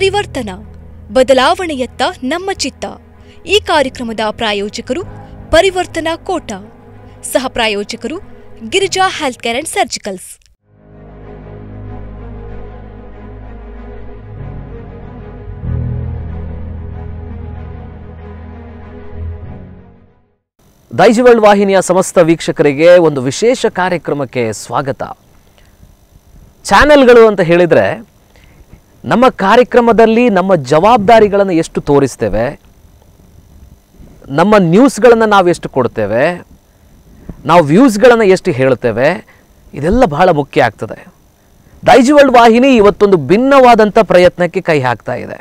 ಪರಿವರ್ತನ ಬದಲಾವಣೆಯತ್ತ ನಮ್ಮ ಚಿತ್ತ ಈ ಕಾರ್ಯಕ್ರಮದ ಪ್ರಾಯೋಜಕರು ಪರಿವರ್ತನಾ ಕೋಟ ಸಹ ಪ್ರಾಯೋಜಕರು Girija health care and surgicals Daijiworld ವಾಹಿನಿಯ ಸಮಸ್ತ ವೀಕ್ಷಕರಿಗೆ ಒಂದು ವಿಶೇಷ ಕಾರ್ಯಕ್ರಮಕ್ಕೆ ಸ್ವಾಗತ ಚಾನೆಲ್ಗಳು ಅಂತ ಹೇಳಿದರೆ ನಮ್ಮ ಕಾರ್ಯಕ್ರಮದಲ್ಲಿ ನಮ್ಮ ಜವಾಬ್ದಾರಿಗಳನ್ನು ಎಷ್ಟು ತೋರಿಸ್ತೇವೆ ನಮ್ಮ ನ್ಯೂಸ್ಗಳನ್ನು ನಾವು ಎಷ್ಟು ಕೊಡ್ತೇವೆ ನಾವು ವ್ಯೂಸ್ಗಳನ್ನು ಎಷ್ಟು ಹೇಳ್ತೇವೆ ಇದೆಲ್ಲ ಬಹಳ ಮುಖ್ಯ ಆಗ್ತದೆ ದೈಜಿವರ್ಲ್ಡ್ ವಾಹಿನಿ ಇವತ್ತೊಂದು ಭಿನ್ನವಾದಂಥ ಪ್ರಯತ್ನಕ್ಕೆ ಕೈ ಹಾಕ್ತಾ ಇದೆ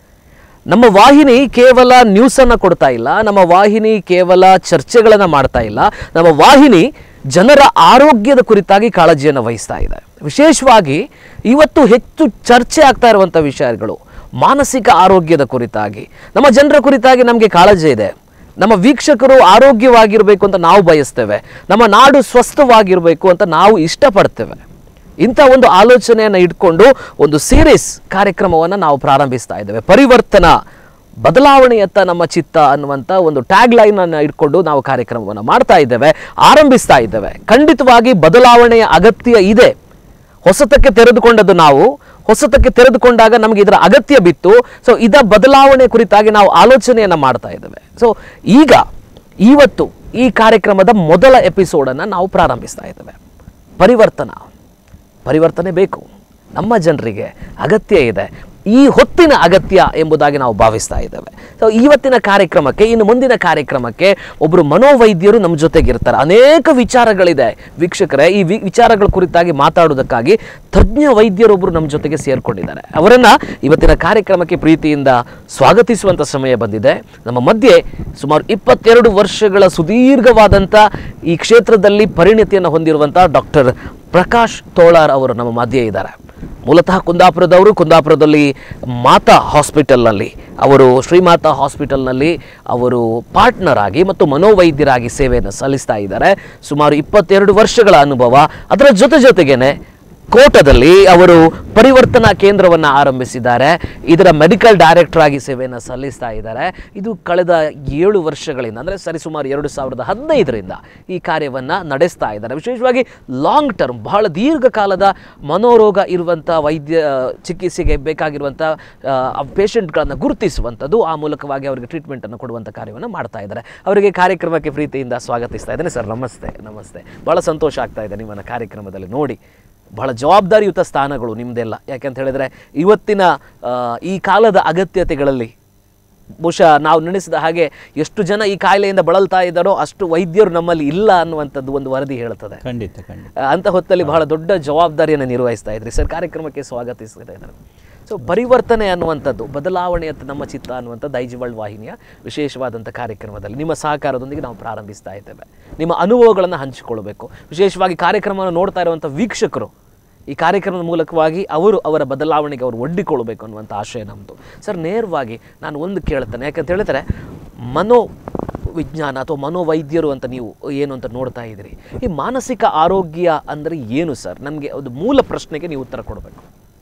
ನಮ್ಮ ವಾಹಿನಿ ಕೇವಲ ನ್ಯೂಸನ್ನು ಕೊಡ್ತಾ ಇಲ್ಲ ನಮ್ಮ ವಾಹಿನಿ ಕೇವಲ ಚರ್ಚೆಗಳನ್ನು ಮಾಡ್ತಾ ಇಲ್ಲ ನಮ್ಮ ವಾಹಿನಿ ಜನರ ಆರೋಗ್ಯದ ಕುರಿತಾಗಿ ಕಾಳಜಿಯನ್ನು ವಹಿಸ್ತಾ ಇದೆ ವಿಶೇಷವಾಗಿ ಇವತ್ತು ಹೆಚ್ಚು ಚರ್ಚೆ ಆಗ್ತಾ ಇರುವಂಥ ವಿಷಯಗಳು ಮಾನಸಿಕ ಆರೋಗ್ಯದ ಕುರಿತಾಗಿ ನಮ್ಮ ಜನರ ಕುರಿತಾಗಿ ನಮಗೆ ಕಾಳಜಿ ಇದೆ ನಮ್ಮ ವೀಕ್ಷಕರು ಆರೋಗ್ಯವಾಗಿರಬೇಕು ಅಂತ ನಾವು ಬಯಸ್ತೇವೆ ನಮ್ಮ ನಾಡು ಸ್ವಸ್ಥವಾಗಿರಬೇಕು ಅಂತ ನಾವು ಇಷ್ಟಪಡ್ತೇವೆ ಇಂಥ ಒಂದು ಆಲೋಚನೆಯನ್ನು ಇಟ್ಕೊಂಡು ಒಂದು ಸೀರೀಸ್ ಕಾರ್ಯಕ್ರಮವನ್ನು ನಾವು ಪ್ರಾರಂಭಿಸ್ತಾ ಇದ್ದೇವೆ ಪರಿವರ್ತನಾ ಬದಲಾವಣೆಯತ್ತ ನಮ್ಮ ಚಿತ್ತ ಅನ್ನುವಂಥ ಒಂದು ಟ್ಯಾಗ್ ಲೈನ್ ಅನ್ನು ಇಟ್ಕೊಂಡು ನಾವು ಕಾರ್ಯಕ್ರಮವನ್ನು ಮಾಡ್ತಾ ಇದ್ದೇವೆ ಆರಂಭಿಸ್ತಾ ಇದ್ದೇವೆ ಖಂಡಿತವಾಗಿ ಬದಲಾವಣೆಯ ಅಗತ್ಯ ಇದೆ ಹೊಸತಕ್ಕೆ ತೆರೆದುಕೊಂಡದ್ದು ನಾವು ಹೊಸತಕ್ಕೆ ತೆರೆದುಕೊಂಡಾಗ ನಮಗೆ ಇದರ ಅಗತ್ಯ ಬಿತ್ತು ಸೊ ಇದ ಬದಲಾವಣೆ ಕುರಿತಾಗಿ ನಾವು ಆಲೋಚನೆಯನ್ನು ಮಾಡ್ತಾ ಇದ್ದೇವೆ ಸೊ ಈಗ ಇವತ್ತು ಈ ಕಾರ್ಯಕ್ರಮದ ಮೊದಲ ಎಪಿಸೋಡನ್ನು ನಾವು ಪ್ರಾರಂಭಿಸ್ತಾ ಇದ್ದೇವೆ ಪರಿವರ್ತನಾ ಪರಿವರ್ತನೆ ಬೇಕು ನಮ್ಮ ಜನರಿಗೆ ಅಗತ್ಯ ಇದೆ ಈ ಹೊತ್ತಿನ ಅಗತ್ಯ ಎಂಬುದಾಗಿ ನಾವು ಭಾವಿಸ್ತಾ ಇದ್ದೇವೆ ಸೊ ಇವತ್ತಿನ ಕಾರ್ಯಕ್ರಮಕ್ಕೆ ಇನ್ನು ಮುಂದಿನ ಕಾರ್ಯಕ್ರಮಕ್ಕೆ ಒಬ್ಬರು ಮನೋವೈದ್ಯರು ನಮ್ಮ ಜೊತೆಗಿರ್ತಾರೆ ಅನೇಕ ವಿಚಾರಗಳಿದೆ ವೀಕ್ಷಕರೇ ಈ ವಿ ವಿಚಾರಗಳ ಕುರಿತಾಗಿ ಮಾತಾಡೋದಕ್ಕಾಗಿ ತಜ್ಞ ವೈದ್ಯರೊಬ್ಬರು ನಮ್ಮ ಜೊತೆಗೆ ಸೇರ್ಕೊಂಡಿದ್ದಾರೆ ಅವರನ್ನು ಇವತ್ತಿನ ಕಾರ್ಯಕ್ರಮಕ್ಕೆ ಪ್ರೀತಿಯಿಂದ ಸ್ವಾಗತಿಸುವಂಥ ಸಮಯ ಬಂದಿದೆ ನಮ್ಮ ಮಧ್ಯೆ ಸುಮಾರು ಇಪ್ಪತ್ತೆರಡು ವರ್ಷಗಳ ಸುದೀರ್ಘವಾದಂಥ ಈ ಕ್ಷೇತ್ರದಲ್ಲಿ ಪರಿಣಿತಿಯನ್ನು ಹೊಂದಿರುವಂಥ ಡಾಕ್ಟರ್ ಪ್ರಕಾಶ್ ತೋಳಾರ್ ಅವರು ನಮ್ಮ ಮಧ್ಯೆ ಇದ್ದಾರೆ ಮೂಲತಃ ಕುಂದಾಪುರದವರು ಕುಂದಾಪುರದಲ್ಲಿ ಮಾತಾ ಹಾಸ್ಪಿಟಲ್ನಲ್ಲಿ ಅವರು ಶ್ರೀಮಾತಾ ಹಾಸ್ಪಿಟಲ್ನಲ್ಲಿ ಅವರು ಪಾರ್ಟ್ನರ್ ಆಗಿ ಮತ್ತು ಮನೋವೈದ್ಯರಾಗಿ ಸೇವೆಯನ್ನು ಸಲ್ಲಿಸ್ತಾ ಇದ್ದಾರೆ ಸುಮಾರು ಇಪ್ಪತ್ತೆರಡು ವರ್ಷಗಳ ಅನುಭವ ಅದರ ಜೊತೆ ಜೊತೆಗೇನೆ ಕೋಟದಲ್ಲಿ ಅವರು ಪರಿವರ್ತನಾ ಕೇಂದ್ರವನ್ನು ಆರಂಭಿಸಿದ್ದಾರೆ ಇದರ ಮೆಡಿಕಲ್ ಡೈರೆಕ್ಟರ್ ಆಗಿ ಸೇವೆಯನ್ನು ಸಲ್ಲಿಸ್ತಾ ಇದ್ದಾರೆ ಇದು ಕಳೆದ ಏಳು ವರ್ಷಗಳಿಂದ ಅಂದರೆ ಸರಿಸುಮಾರು ಎರಡು ಸಾವಿರದ ಹದಿನೈದರಿಂದ ಈ ಕಾರ್ಯವನ್ನು ನಡೆಸ್ತಾ ಇದ್ದಾರೆ ವಿಶೇಷವಾಗಿ ಲಾಂಗ್ ಟರ್ಮ್ ಬಹಳ ದೀರ್ಘಕಾಲದ ಮನೋರೋಗ ಇರುವಂಥ ವೈದ್ಯ ಚಿಕಿತ್ಸೆಗೆ ಬೇಕಾಗಿರುವಂಥ ಪೇಷಂಟ್ಗಳನ್ನು ಗುರುತಿಸುವಂಥದ್ದು ಆ ಮೂಲಕವಾಗಿ ಅವರಿಗೆ ಟ್ರೀಟ್ಮೆಂಟನ್ನು ಕೊಡುವಂಥ ಕಾರ್ಯವನ್ನು ಮಾಡ್ತಾ ಇದ್ದಾರೆ ಅವರಿಗೆ ಕಾರ್ಯಕ್ರಮಕ್ಕೆ ಪ್ರೀತಿಯಿಂದ ಸ್ವಾಗತಿಸ್ತಾ ಇದ್ದೇನೆ ಸರ್ ನಮಸ್ತೆ ನಮಸ್ತೆ ಭಾಳ ಸಂತೋಷ ಆಗ್ತಾ ಇದೆ ನಿಮ್ಮನ್ನು ಕಾರ್ಯಕ್ರಮದಲ್ಲಿ ನೋಡಿ ಬಹಳ ಜವಾಬ್ದಾರಿಯುತ ಸ್ಥಾನಗಳು ನಿಮ್ಮದೆಲ್ಲ ಯಾಕೆಂತ ಹೇಳಿದರೆ ಇವತ್ತಿನ ಆ, ಈ ಕಾಲದ ಅಗತ್ಯತೆಗಳಲ್ಲಿ ಬಹುಶಃ ನಾವು ನೆನೆಸಿದ ಹಾಗೆ ಎಷ್ಟು ಜನ ಈ ಕಾಯಿಲೆಯಿಂದ ಬಳಲ್ತಾ ಇದ್ದಾರೋ ಅಷ್ಟು ವೈದ್ಯರು ನಮ್ಮಲ್ಲಿ ಇಲ್ಲ ಅನ್ನುವಂಥದ್ದು ಒಂದು ವರದಿ ಹೇಳ್ತದೆ ಖಂಡಿತ ಖಂಡಿತ ಆ, ಅಂತ ಹೊತ್ತಲ್ಲಿ ಬಹಳ ದೊಡ್ಡ ಜವಾಬ್ದಾರಿಯನ್ನು ನಿರ್ವಹಿಸ್ತಾ ಇದ್ರಿ ಸರ್ ಕಾರ್ಯಕ್ರಮಕ್ಕೆ ಸ್ವಾಗತಿಸ್ತಾ ಇದ್ದಾರೆ ಸೊ ಪರಿವರ್ತನೆ ಅನ್ನುವಂಥದ್ದು ಬದಲಾವಣೆಯತ್ತ ನಮ್ಮ ಚಿತ್ತ ಅನ್ನುವಂಥ ದೈಜಿವಳ್ ವಾಹಿನಿಯ ವಿಶೇಷವಾದಂಥ ಕಾರ್ಯಕ್ರಮದಲ್ಲಿ ನಿಮ್ಮ ಸಹಕಾರದೊಂದಿಗೆ ನಾವು ಪ್ರಾರಂಭಿಸ್ತಾ ಇದ್ದೇವೆ ನಿಮ್ಮ ಅನುಭವಗಳನ್ನು ಹಂಚಿಕೊಳ್ಬೇಕು ವಿಶೇಷವಾಗಿ ಕಾರ್ಯಕ್ರಮವನ್ನು ನೋಡ್ತಾ ಇರುವಂಥ ವೀಕ್ಷಕರು ಈ ಕಾರ್ಯಕ್ರಮದ ಮೂಲಕವಾಗಿ ಅವರು ಅವರ ಬದಲಾವಣೆಗೆ ಅವರು ಒಡ್ಡಿಕೊಳ್ಬೇಕು ಅನ್ನುವಂಥ ಆಶಯ ನಮ್ಮದು ಸರ್ ನೇರವಾಗಿ ನಾನು ಒಂದು ಕೇಳ್ತೇನೆ ಯಾಕಂತ ಹೇಳಿದ್ರೆ ಮನೋ ವಿಜ್ಞಾನ ಅಥವಾ ಮನೋವೈದ್ಯರು ಅಂತ ನೀವು ಏನು ಅಂತ ನೋಡ್ತಾ ಇದ್ದೀರಿ ಈ ಮಾನಸಿಕ ಆರೋಗ್ಯ ಅಂದರೆ ಏನು ಸರ್ ನಮಗೆ ಒಂದು ಮೂಲ ಪ್ರಶ್ನೆಗೆ ನೀವು ಉತ್ತರ ಕೊಡಬೇಕು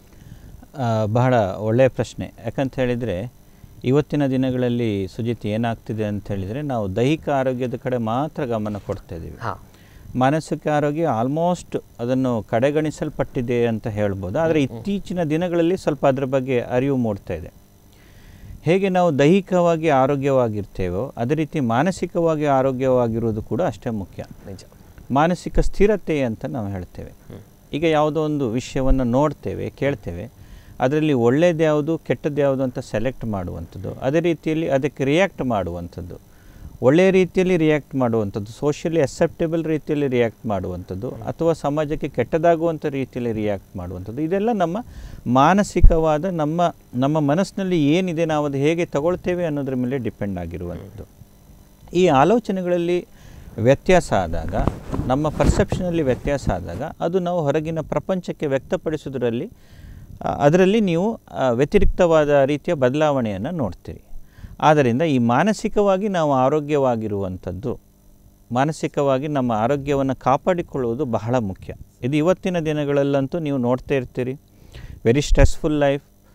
ಆ, ಬಹಳ ಒಳ್ಳೆಯ ಪ್ರಶ್ನೆ ಯಾಕಂತ ಹೇಳಿದರೆ ಇವತ್ತಿನ ದಿನಗಳಲ್ಲಿ ಸುಜಿತ್ ಏನಾಗ್ತಿದೆ ಅಂತ ಹೇಳಿದರೆ ನಾವು ದೈಹಿಕ ಆರೋಗ್ಯದ ಕಡೆ ಮಾತ್ರ ಗಮನ ಕೊಡ್ತಾ ಇದ್ದೀವಿ ಹಾಂ ಮಾನಸಿಕ ಆರೋಗ್ಯ ಆಲ್ಮೋಸ್ಟ್ ಅದನ್ನು ಕಡೆಗಣಿಸಲ್ಪಟ್ಟಿದೆ ಅಂತ ಹೇಳ್ಬೋದು ಆದರೆ ಇತ್ತೀಚಿನ ದಿನಗಳಲ್ಲಿ ಸ್ವಲ್ಪ ಅದರ ಬಗ್ಗೆ ಅರಿವು ಮೂಡ್ತಾ ಇದೆ ಹೇಗೆ ನಾವು ದೈಹಿಕವಾಗಿ ಆರೋಗ್ಯವಾಗಿರ್ತೇವೋ ಅದೇ ರೀತಿ ಮಾನಸಿಕವಾಗಿ ಆರೋಗ್ಯವಾಗಿರುವುದು ಕೂಡ ಅಷ್ಟೇ ಮುಖ್ಯ ನಿಜ ಮಾನಸಿಕ ಸ್ಥಿರತೆ ಅಂತ ನಾವು ಹೇಳ್ತೇವೆ ಈಗ ಯಾವುದೋ ಒಂದು ವಿಷಯವನ್ನು ನೋಡ್ತೇವೆ ಕೇಳ್ತೇವೆ ಅದರಲ್ಲಿ ಒಳ್ಳೇದು ಯಾವುದು ಕೆಟ್ಟದ್ದು ಯಾವುದು ಅಂತ ಸೆಲೆಕ್ಟ್ ಮಾಡುವಂಥದ್ದು ಅದೇ ರೀತಿಯಲ್ಲಿ ಅದಕ್ಕೆ ರಿಯಾಕ್ಟ್ ಮಾಡುವಂಥದ್ದು ಒಳ್ಳೆಯ ರೀತಿಯಲ್ಲಿ ರಿಯಾಕ್ಟ್ ಮಾಡುವಂಥದ್ದು ಸೋಷಿಯಲಿ ಅಕ್ಸೆಪ್ಟೇಬಲ್ ರೀತಿಯಲ್ಲಿ ರಿಯಾಕ್ಟ್ ಮಾಡುವಂಥದ್ದು ಅಥವಾ ಸಮಾಜಕ್ಕೆ ಕೆಟ್ಟದಾಗುವಂಥ ರೀತಿಯಲ್ಲಿ ರಿಯಾಕ್ಟ್ ಮಾಡುವಂಥದ್ದು ಇದೆಲ್ಲ ನಮ್ಮ ಮಾನಸಿಕವಾದ ನಮ್ಮ ನಮ್ಮ ಮನಸ್ಸಿನಲ್ಲಿ ಏನಿದೆ ನಾವು ಅದು ಹೇಗೆ ತಗೊಳ್ತೇವೆ ಅನ್ನೋದ್ರ ಮೇಲೆ ಡಿಪೆಂಡ್ ಆಗಿರುವಂಥದ್ದು ಈ ಆಲೋಚನೆಗಳಲ್ಲಿ ವ್ಯತ್ಯಾಸ ಆದಾಗ ನಮ್ಮ ಪರ್ಸೆಪ್ಷನಲ್ಲಿ ವ್ಯತ್ಯಾಸ ಆದಾಗ ಅದು ನಾವು ಹೊರಗಿನ ಪ್ರಪಂಚಕ್ಕೆ ವ್ಯಕ್ತಪಡಿಸೋದ್ರಲ್ಲಿ ಆ, ಅದರಲ್ಲಿ ನೀವು ಆ, ವ್ಯತಿರಿಕ್ತವಾದ ರೀತಿಯ ಬದಲಾವಣೆಯನ್ನು ನೋಡ್ತೀರಿ ಆದ್ದರಿಂದ ಈ ಮಾನಸಿಕವಾಗಿ ನಾವು ಆರೋಗ್ಯವಾಗಿರುವಂಥದ್ದು ಮಾನಸಿಕವಾಗಿ ನಮ್ಮ ಆರೋಗ್ಯವನ್ನು ಕಾಪಾಡಿಕೊಳ್ಳುವುದು ಬಹಳ ಮುಖ್ಯ ಇದು ಇವತ್ತಿನ ದಿನಗಳಲ್ಲಂತೂ ನೀವು ನೋಡ್ತಾ ಇರ್ತೀರಿ ವೆರಿ ಸ್ಟ್ರೆಸ್ಫುಲ್ ಲೈಫ್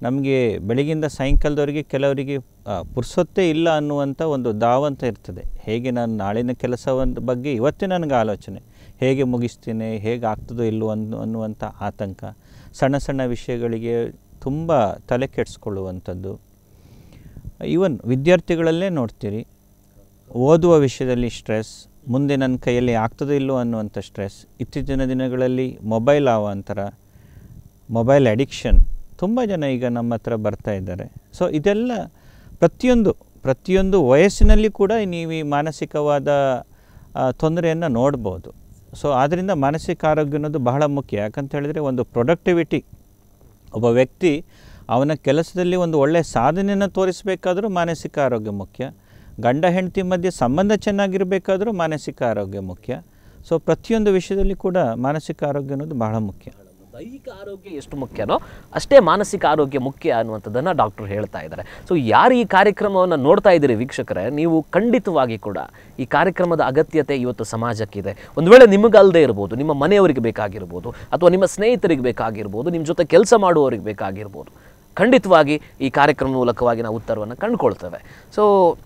ನಮಗೆ ಬೆಳಗಿಂದ ಸಾಯಂಕಾಲದವರೆಗೆ ಕೆಲವರಿಗೆ ಆ, ಪುರ್ಸೊತ್ತೇ ಇಲ್ಲ ಅನ್ನುವಂಥ ಒಂದು ದಾವಂತ ಇರ್ತದೆ ಹೇಗೆ ನಾನು ನಾಳಿನ ಕೆಲಸವನ್ನ ಬಗ್ಗೆ ಇವತ್ತೇ ನನಗೆ ಆಲೋಚನೆ ಹೇಗೆ ಮುಗಿಸ್ತೀನಿ ಹೇಗೆ ಆಗ್ತದೋ ಇಲ್ಲವೋ ಅನ್ನು ಅನ್ನುವಂಥ ಆತಂಕ ಸಣ್ಣ ಸಣ್ಣ ವಿಷಯಗಳಿಗೆ ತುಂಬ ತಲೆ ಕೆಡಿಸ್ಕೊಳ್ಳುವಂಥದ್ದು ಈವನ್ ವಿದ್ಯಾರ್ಥಿಗಳಲ್ಲೇ ನೋಡ್ತೀರಿ ಓದುವ ವಿಷಯದಲ್ಲಿ ಸ್ಟ್ರೆಸ್ ಮುಂದೆ ನನ್ನ ಕೈಯಲ್ಲಿ ಆಗ್ತದೋ ಇಲ್ಲೋ ಅನ್ನುವಂಥ ಸ್ಟ್ರೆಸ್ ಇತ್ತೀಚಿನ ದಿನಗಳಲ್ಲಿ ಮೊಬೈಲ್ ಅವಾಂತರ ಮೊಬೈಲ್ ಅಡಿಕ್ಷನ್ ತುಂಬ ಜನ ಈಗ ನಮ್ಮ ಹತ್ರ ಬರ್ತಾ ಇದ್ದಾರೆ ಸೊ ಇದೆಲ್ಲ ಪ್ರತಿಯೊಂದು ಪ್ರತಿಯೊಂದು ವಯಸ್ಸಿನಲ್ಲಿ ಕೂಡ ನೀವು ಈ ಮಾನಸಿಕವಾದ ತೊಂದರೆಯನ್ನು ನೋಡ್ಬೋದು ಸೊ ಆದ್ದರಿಂದ ಮಾನಸಿಕ ಆರೋಗ್ಯ ಅನ್ನೋದು ಬಹಳ ಮುಖ್ಯ ಯಾಕಂತ ಹೇಳಿದರೆ ಒಂದು ಪ್ರೊಡಕ್ಟಿವಿಟಿ ಒಬ್ಬ ವ್ಯಕ್ತಿ ಅವನ ಕೆಲಸದಲ್ಲಿ ಒಂದು ಒಳ್ಳೆಯ ಸಾಧನೆಯನ್ನು ತೋರಿಸಬೇಕಾದ್ರೂ ಮಾನಸಿಕ ಆರೋಗ್ಯ ಮುಖ್ಯ ಗಂಡ ಹೆಂಡತಿ ಮಧ್ಯೆ ಸಂಬಂಧ ಚೆನ್ನಾಗಿರಬೇಕಾದ್ರೂ ಮಾನಸಿಕ ಆರೋಗ್ಯ ಮುಖ್ಯ ಸೊ ಪ್ರತಿಯೊಂದು ವಿಷಯದಲ್ಲಿ ಕೂಡ ಮಾನಸಿಕ ಆರೋಗ್ಯ ಅನ್ನೋದು ಬಹಳ ಮುಖ್ಯ ದೈಹಿಕ ಆರೋಗ್ಯ ಎಷ್ಟು ಮುಖ್ಯನೋ ಅಷ್ಟೇ ಮಾನಸಿಕ ಆರೋಗ್ಯ ಮುಖ್ಯ ಅನ್ನುವಂಥದ್ದನ್ನು ಡಾಕ್ಟರ್ ಹೇಳ್ತಾ ಇದ್ದಾರೆ ಸೊ ಯಾರು ಈ ಕಾರ್ಯಕ್ರಮವನ್ನು ನೋಡ್ತಾ ಇದ್ದೀರಿ ವೀಕ್ಷಕರೇ ನೀವು ಖಂಡಿತವಾಗಿ ಕೂಡ ಈ ಕಾರ್ಯಕ್ರಮದ ಅಗತ್ಯತೆ ಇವತ್ತು ಸಮಾಜಕ್ಕಿದೆ ಒಂದು ವೇಳೆ ನಿಮಗಲ್ಲದೆ ಇರ್ಬೋದು ನಿಮ್ಮ ಮನೆಯವರಿಗೆ ಬೇಕಾಗಿರ್ಬೋದು ಅಥವಾ ನಿಮ್ಮ ಸ್ನೇಹಿತರಿಗೆ ಬೇಕಾಗಿರ್ಬೋದು ನಿಮ್ಮ ಜೊತೆ ಕೆಲಸ ಮಾಡುವವರಿಗೆ ಬೇಕಾಗಿರ್ಬೋದು ಖಂಡಿತವಾಗಿ ಈ ಕಾರ್ಯಕ್ರಮ ಮೂಲಕವಾಗಿ ನಾವು ಉತ್ತರವನ್ನು ಕಂಡುಕೊಳ್ತೇವೆ ಸೊ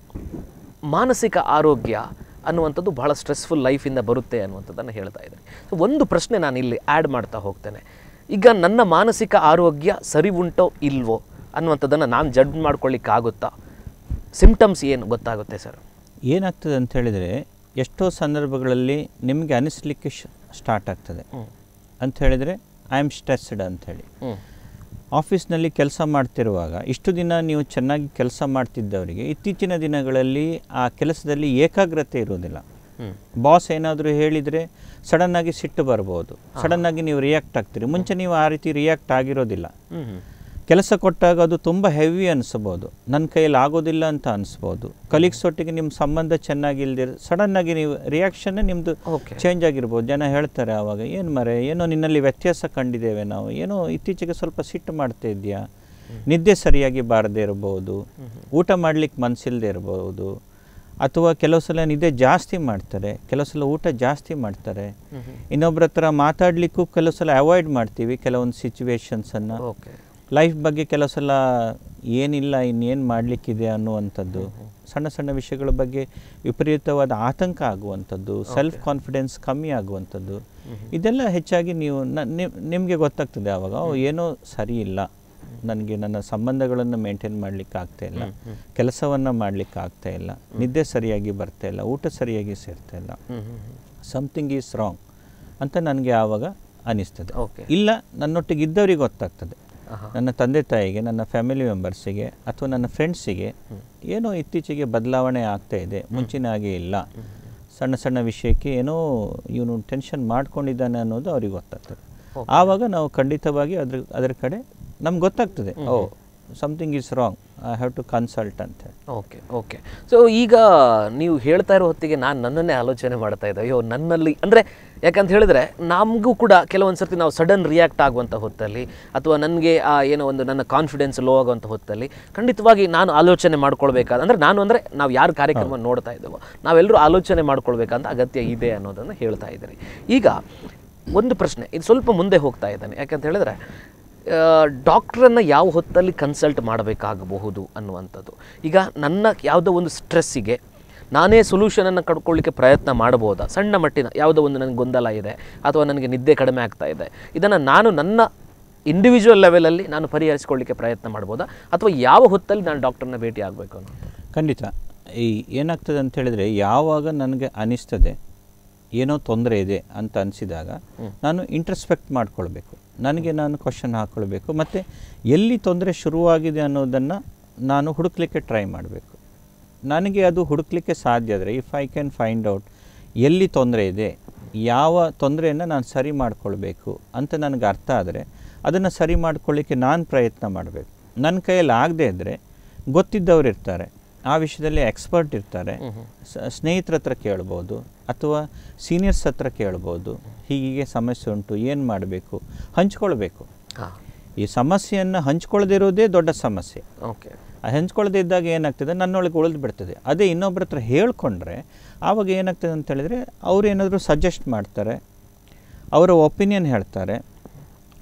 ಮಾನಸಿಕ ಆರೋಗ್ಯ ಅನ್ನುವಂಥದ್ದು ಬಹಳ ಸ್ಟ್ರೆಸ್ಫುಲ್ ಲೈಫಿಂದ ಬರುತ್ತೆ ಅನ್ನುವಂಥದ್ದನ್ನು ಹೇಳ್ತಾ ಇದ್ದೀನಿ ಸೊ ಒಂದು ಪ್ರಶ್ನೆ ನಾನು ಇಲ್ಲಿ ಆ್ಯಡ್ ಮಾಡ್ತಾ ಹೋಗ್ತೇನೆ ಈಗ ನನ್ನ ಮಾನಸಿಕ ಆರೋಗ್ಯ ಸರಿ ಉಂಟೋ ಇಲ್ವೋ ಅನ್ನುವಂಥದ್ದನ್ನು ನಾನು ಜಡ್ಜ್ ಮಾಡ್ಕೊಳ್ಳಿಕ್ಕಾಗುತ್ತಾ ಸಿಂಪ್ಟಮ್ಸ್ ಏನು ಗೊತ್ತಾಗುತ್ತೆ ಸರ್ ಏನಾಗ್ತದೆ ಅಂತ ಹೇಳಿದರೆ ಎಷ್ಟೋ ಸಂದರ್ಭಗಳಲ್ಲಿ ನಿಮಗೆ ಅನಿಸ್ಲಿಕ್ಕೆ ಸ್ಟಾರ್ಟ್ ಆಗ್ತದೆ ಹ್ಞೂ ಅಂತ ಹೇಳಿದರೆ ಐ ಆಮ್ ಸ್ಟ್ರೆಸ್ಡ್ ಅಂಥೇಳಿ ಹ್ಞೂ ಆಫೀಸ್ನಲ್ಲಿ ಕೆಲಸ ಮಾಡ್ತಿರುವಾಗ ಇಷ್ಟು ದಿನ ನೀವು ಚೆನ್ನಾಗಿ ಕೆಲಸ ಮಾಡ್ತಿದ್ದವರಿಗೆ ಇತ್ತೀಚಿನ ದಿನಗಳಲ್ಲಿ ಆ ಕೆಲಸದಲ್ಲಿ ಏಕಾಗ್ರತೆ ಇರೋದಿಲ್ಲ ಹ್ಞೂ ಬಾಸ್ ಏನಾದರೂ ಹೇಳಿದರೆ ಸಡನ್ನಾಗಿ ಸಿಟ್ಟು ಬರ್ಬೋದು ಸಡನ್ನಾಗಿ ನೀವು ರಿಯಾಕ್ಟ್ ಆಗ್ತೀರಿ ಮುಂಚೆ ನೀವು ಆ ರೀತಿ ರಿಯಾಕ್ಟ್ ಆಗಿರೋದಿಲ್ಲ ಹ್ಞೂ ಹ್ಞೂ ಕೆಲಸ ಕೊಟ್ಟಾಗ ಅದು ತುಂಬ ಹೆವಿ ಅನಿಸ್ಬೋದು ನನ್ನ ಕೈಯಲ್ಲಿ ಆಗೋದಿಲ್ಲ ಅಂತ ಅನಿಸ್ಬೋದು ಕಲೀಗ್ಸ್ ಒಟ್ಟಿಗೆ ನಿಮ್ಮ ಸಂಬಂಧ ಚೆನ್ನಾಗಿಲ್ದಿರ ಸಡನ್ನಾಗಿ ನೀವು ರಿಯಾಕ್ಷನ್ನೇ ನಿಮ್ಮದು ಓಕೆ ಚೇಂಜ್ ಆಗಿರ್ಬೋದು ಜನ ಹೇಳ್ತಾರೆ ಆವಾಗ ಏನು ಮರೆ ಏನೋ ನಿನ್ನಲ್ಲಿ ವ್ಯತ್ಯಾಸ ಕಂಡಿದ್ದೇವೆ ನಾವು ಏನೋ ಇತ್ತೀಚೆಗೆ ಸ್ವಲ್ಪ ಸಿಟ್ಟು ಮಾಡ್ತಾ ಇದೆಯಾ ನಿದ್ದೆ ಸರಿಯಾಗಿ ಬಾರದೇ ಇರ್ಬೋದು ಊಟ ಮಾಡ್ಲಿಕ್ಕೆ ಮನಸ್ಸಿಲ್ಲದೆ ಇರ್ಬೋದು ಅಥವಾ ಕೆಲವು ಸಲ ನಿದ್ದೆ ಜಾಸ್ತಿ ಮಾಡ್ತಾರೆ ಕೆಲವು ಸಲ ಊಟ ಜಾಸ್ತಿ ಮಾಡ್ತಾರೆ ಇನ್ನೊಬ್ರ ಹತ್ರ ಮಾತಾಡಲಿಕ್ಕೂ ಕೆಲವು ಸಲ ಅವಾಯ್ಡ್ ಮಾಡ್ತೀವಿ ಕೆಲವೊಂದು ಸಿಚುವೇಶನ್ಸನ್ನು ಓಕೆ ಲೈಫ್ ಬಗ್ಗೆ ಕೆಲವು ಸಲ ಏನಿಲ್ಲ ಇನ್ನೇನು ಮಾಡಲಿಕ್ಕಿದೆ ಅನ್ನುವಂಥದ್ದು ಸಣ್ಣ ಸಣ್ಣ ವಿಷಯಗಳ ಬಗ್ಗೆ ವಿಪರೀತವಾದ ಆತಂಕ ಆಗುವಂಥದ್ದು ಸೆಲ್ಫ್ ಕಾನ್ಫಿಡೆನ್ಸ್ ಕಮ್ಮಿ ಆಗುವಂಥದ್ದು ಇದೆಲ್ಲ ಹೆಚ್ಚಾಗಿ ನೀವು ನಿಮಗೆ ಗೊತ್ತಾಗ್ತದೆ ಆವಾಗ ಓ ಏನೋ ಸರಿ ಇಲ್ಲ ನನಗೆ ನನ್ನ ಸಂಬಂಧಗಳನ್ನು ಮೇಂಟೈನ್ ಮಾಡಲಿಕ್ಕೆ ಆಗ್ತಾ ಇಲ್ಲ ಕೆಲಸವನ್ನು ಮಾಡಲಿಕ್ಕೆ ಆಗ್ತಾ ಇಲ್ಲ ನಿದ್ದೆ ಸರಿಯಾಗಿ ಬರ್ತಾ ಇಲ್ಲ ಊಟ ಸರಿಯಾಗಿ ಸೇರ್ತಾ ಇಲ್ಲ ಹ್ಞೂ ಹ್ಞೂ ಸಮಥಿಂಗ್ ಈಸ್ ರಾಂಗ್ ಅಂತ ನನಗೆ ಆವಾಗ ಅನಿಸ್ತದೆ ಓಕೆ ಇಲ್ಲ ನನ್ನೊಟ್ಟಿಗೆ ಇದ್ದವರಿಗೆ ಗೊತ್ತಾಗ್ತದೆ ಆಹಾ. ನನ್ನ ತಂದೆ ತಾಯಿಗೆ ನನ್ನ ಫ್ಯಾಮಿಲಿ ಮೆಂಬರ್ಸಿಗೆ ಅಥವಾ ನನ್ನ ಫ್ರೆಂಡ್ಸಿಗೆ ಏನೋ ಇತ್ತೀಚೆಗೆ ಬದಲಾವಣೆ ಆಗ್ತಾ ಇದೆ ಮುಂಚಿನ ಹಾಗೆ ಇಲ್ಲ ಸಣ್ಣ ಸಣ್ಣ ವಿಷಯಕ್ಕೆ ಏನೋ ಇವನು ಟೆನ್ಷನ್ ಮಾಡ್ಕೊಂಡಿದ್ದಾನೆ ಅನ್ನೋದು ಅವ್ರಿಗೆ ಗೊತ್ತಾಗ್ತದೆ ಆವಾಗ ನಾವು ಖಂಡಿತವಾಗಿ ಅದ್ರ ಅದರ ಕಡೆ ನಮ್ಗೆ ಗೊತ್ತಾಗ್ತದೆ oh something is wrong I have to consult ಅಂತ ಹೇಳಿ ಓಕೆ ಓಕೆ ಸೊ ಈಗ ನೀವು ಹೇಳ್ತಾ ಇರೋ ಹೊತ್ತಿಗೆ ನಾನು ನನ್ನನ್ನೇ ಆಲೋಚನೆ ಮಾಡ್ತಾ ಇದ್ದೆ ಅಯ್ಯೋ ನನ್ನಲ್ಲಿ ಅಂದರೆ ಯಾಕಂತ ಹೇಳಿದ್ರೆ ನಮಗೂ ಕೂಡ ಕೆಲವೊಂದು ಸರ್ತಿ ನಾವು ಸಡನ್ ರಿಯಾಕ್ಟ್ ಆಗುವಂಥ ಹೊತ್ತಲ್ಲಿ ಅಥವಾ ನನಗೆ ಆ ಏನೋ ಒಂದು ನನ್ನ ಕಾನ್ಫಿಡೆನ್ಸ್ ಲೋ ಆಗುವಂಥ ಹೊತ್ತಲ್ಲಿ ಖಂಡಿತವಾಗಿ ನಾನು ಆಲೋಚನೆ ಮಾಡ್ಕೊಳ್ಬೇಕಾದ ಅಂದರೆ ನಾನು ಅಂದರೆ ನಾವು ಯಾರು ಕಾರ್ಯಕ್ರಮ ನೋಡ್ತಾ ಇದ್ದೇವೋ ನಾವೆಲ್ಲರೂ ಆಲೋಚನೆ ಮಾಡ್ಕೊಳ್ಬೇಕಂತ ಅಗತ್ಯ ಇದೆ ಅನ್ನೋದನ್ನು ಹೇಳ್ತಾ ಇದ್ದೀರಿ ಈಗ ಒಂದು ಪ್ರಶ್ನೆ ಇದು ಸ್ವಲ್ಪ ಮುಂದೆ ಹೋಗ್ತಾ ಇದ್ದಾನೆ ಯಾಕಂತ ಹೇಳಿದ್ರೆ ಡಾಕ್ಟ್ರನ್ನು ಯಾವ ಹೊತ್ತಲ್ಲಿ ಕನ್ಸಲ್ಟ್ ಮಾಡಬೇಕಾಗಬಹುದು ಅನ್ನುವಂಥದ್ದು ಈಗ ನನ್ನ ಯಾವುದೋ ಒಂದು ಸ್ಟ್ರೆಸ್ಸಿಗೆ ನಾನೇ ಸೊಲ್ಯೂಷನನ್ನು ಕಡ್ಕೊಳ್ಳಿಕ್ಕೆ ಪ್ರಯತ್ನ ಮಾಡ್ಬೋದಾ ಸಣ್ಣ ಮಟ್ಟಿನ ಯಾವುದೋ ಒಂದು ನನಗೆ ಗೊಂದಲ ಇದೆ ಅಥವಾ ನನಗೆ ನಿದ್ದೆ ಕಡಿಮೆ ಆಗ್ತಾ ಇದೆ ಇದನ್ನು ನಾನು ನನ್ನ ಇಂಡಿವಿಜುವಲ್ ಲೆವೆಲಲ್ಲಿ ನಾನು ಪರಿಹರಿಸ್ಕೊಳ್ಳಿಕ್ಕೆ ಪ್ರಯತ್ನ ಮಾಡ್ಬೋದಾ ಅಥವಾ ಯಾವ ಹೊತ್ತಲ್ಲಿ ನಾನು ಡಾಕ್ಟರ್ನ ಭೇಟಿ ಆಗಬೇಕು ಅನ್ನೋದು ಖಂಡಿತ ಈ ಏನಾಗ್ತದೆ ಅಂತ ಹೇಳಿದರೆ ಯಾವಾಗ ನನಗೆ ಅನಿಸ್ತದೆ ಏನೋ ತೊಂದರೆ ಇದೆ ಅಂತ ಅನಿಸಿದಾಗ ನಾನು ಇಂಟ್ರಸ್ಪೆಕ್ಟ್ ಮಾಡ್ಕೊಳ್ಬೇಕು ನನಗೆ ನಾನು ಕ್ವಶನ್ ಹಾಕ್ಕೊಳ್ಬೇಕು ಮತ್ತು ಎಲ್ಲಿ ತೊಂದರೆ ಶುರುವಾಗಿದೆ ಅನ್ನೋದನ್ನು ನಾನು ಹುಡುಕ್ಲಿಕ್ಕೆ ಟ್ರೈ ಮಾಡಬೇಕು ನನಗೆ ಅದು ಹುಡುಕ್ಲಿಕ್ಕೆ ಸಾಧ್ಯ ಆದರೆ if I can find out ಎಲ್ಲಿ ತೊಂದರೆ ಇದೆ ಯಾವ ತೊಂದರೆಯನ್ನು ನಾನು ಸರಿ ಮಾಡ್ಕೊಳ್ಬೇಕು ಅಂತ ನನಗೆ ಅರ್ಥ ಆದರೆ ಅದನ್ನು ಸರಿ ಮಾಡ್ಕೊಳ್ಳಿಕ್ಕೆ ನಾನು ಪ್ರಯತ್ನ ಮಾಡಬೇಕು ನನ್ನ ಕೈಯಲ್ಲಿ ಆಗದೇ ಇದ್ದರೆ ಗೊತ್ತಿದ್ದವ್ರು ಇರ್ತಾರೆ ಆ ವಿಷಯದಲ್ಲಿ ಎಕ್ಸ್ಪರ್ಟ್ ಇರ್ತಾರೆ ಸ- ಸ್ನೇಹಿತರ ಹತ್ರ ಕೇಳ್ಬೋದು ಅಥವಾ ಸೀನಿಯರ್ಸ್ ಹತ್ರ ಕೇಳ್ಬೋದು ಹೀಗೆ ಸಮಸ್ಯೆ ಉಂಟು ಏನು ಮಾಡಬೇಕು ಹಂಚ್ಕೊಳ್ಬೇಕು ಹಾಂ ಈ ಸಮಸ್ಯೆಯನ್ನು ಹಂಚ್ಕೊಳ್ಳದಿರೋದೇ ದೊಡ್ಡ ಸಮಸ್ಯೆ ಓಕೆ ಆ ಹಂಚ್ಕೊಳ್ಳದೇ ಇದ್ದಾಗ ಏನಾಗ್ತದೆ ನನ್ನೊಳಗೆ ಉಳಿದು ಬಿಡ್ತದೆ ಅದೇ ಇನ್ನೊಬ್ಬರ ಹತ್ರ ಹೇಳ್ಕೊಂಡ್ರೆ ಆವಾಗ ಏನಾಗ್ತದೆ ಅಂತ ಹೇಳಿದರೆ ಅವ್ರು ಏನಾದರೂ ಸಜೆಸ್ಟ್ ಮಾಡ್ತಾರೆ ಅವರ ಒಪಿನಿಯನ್ ಹೇಳ್ತಾರೆ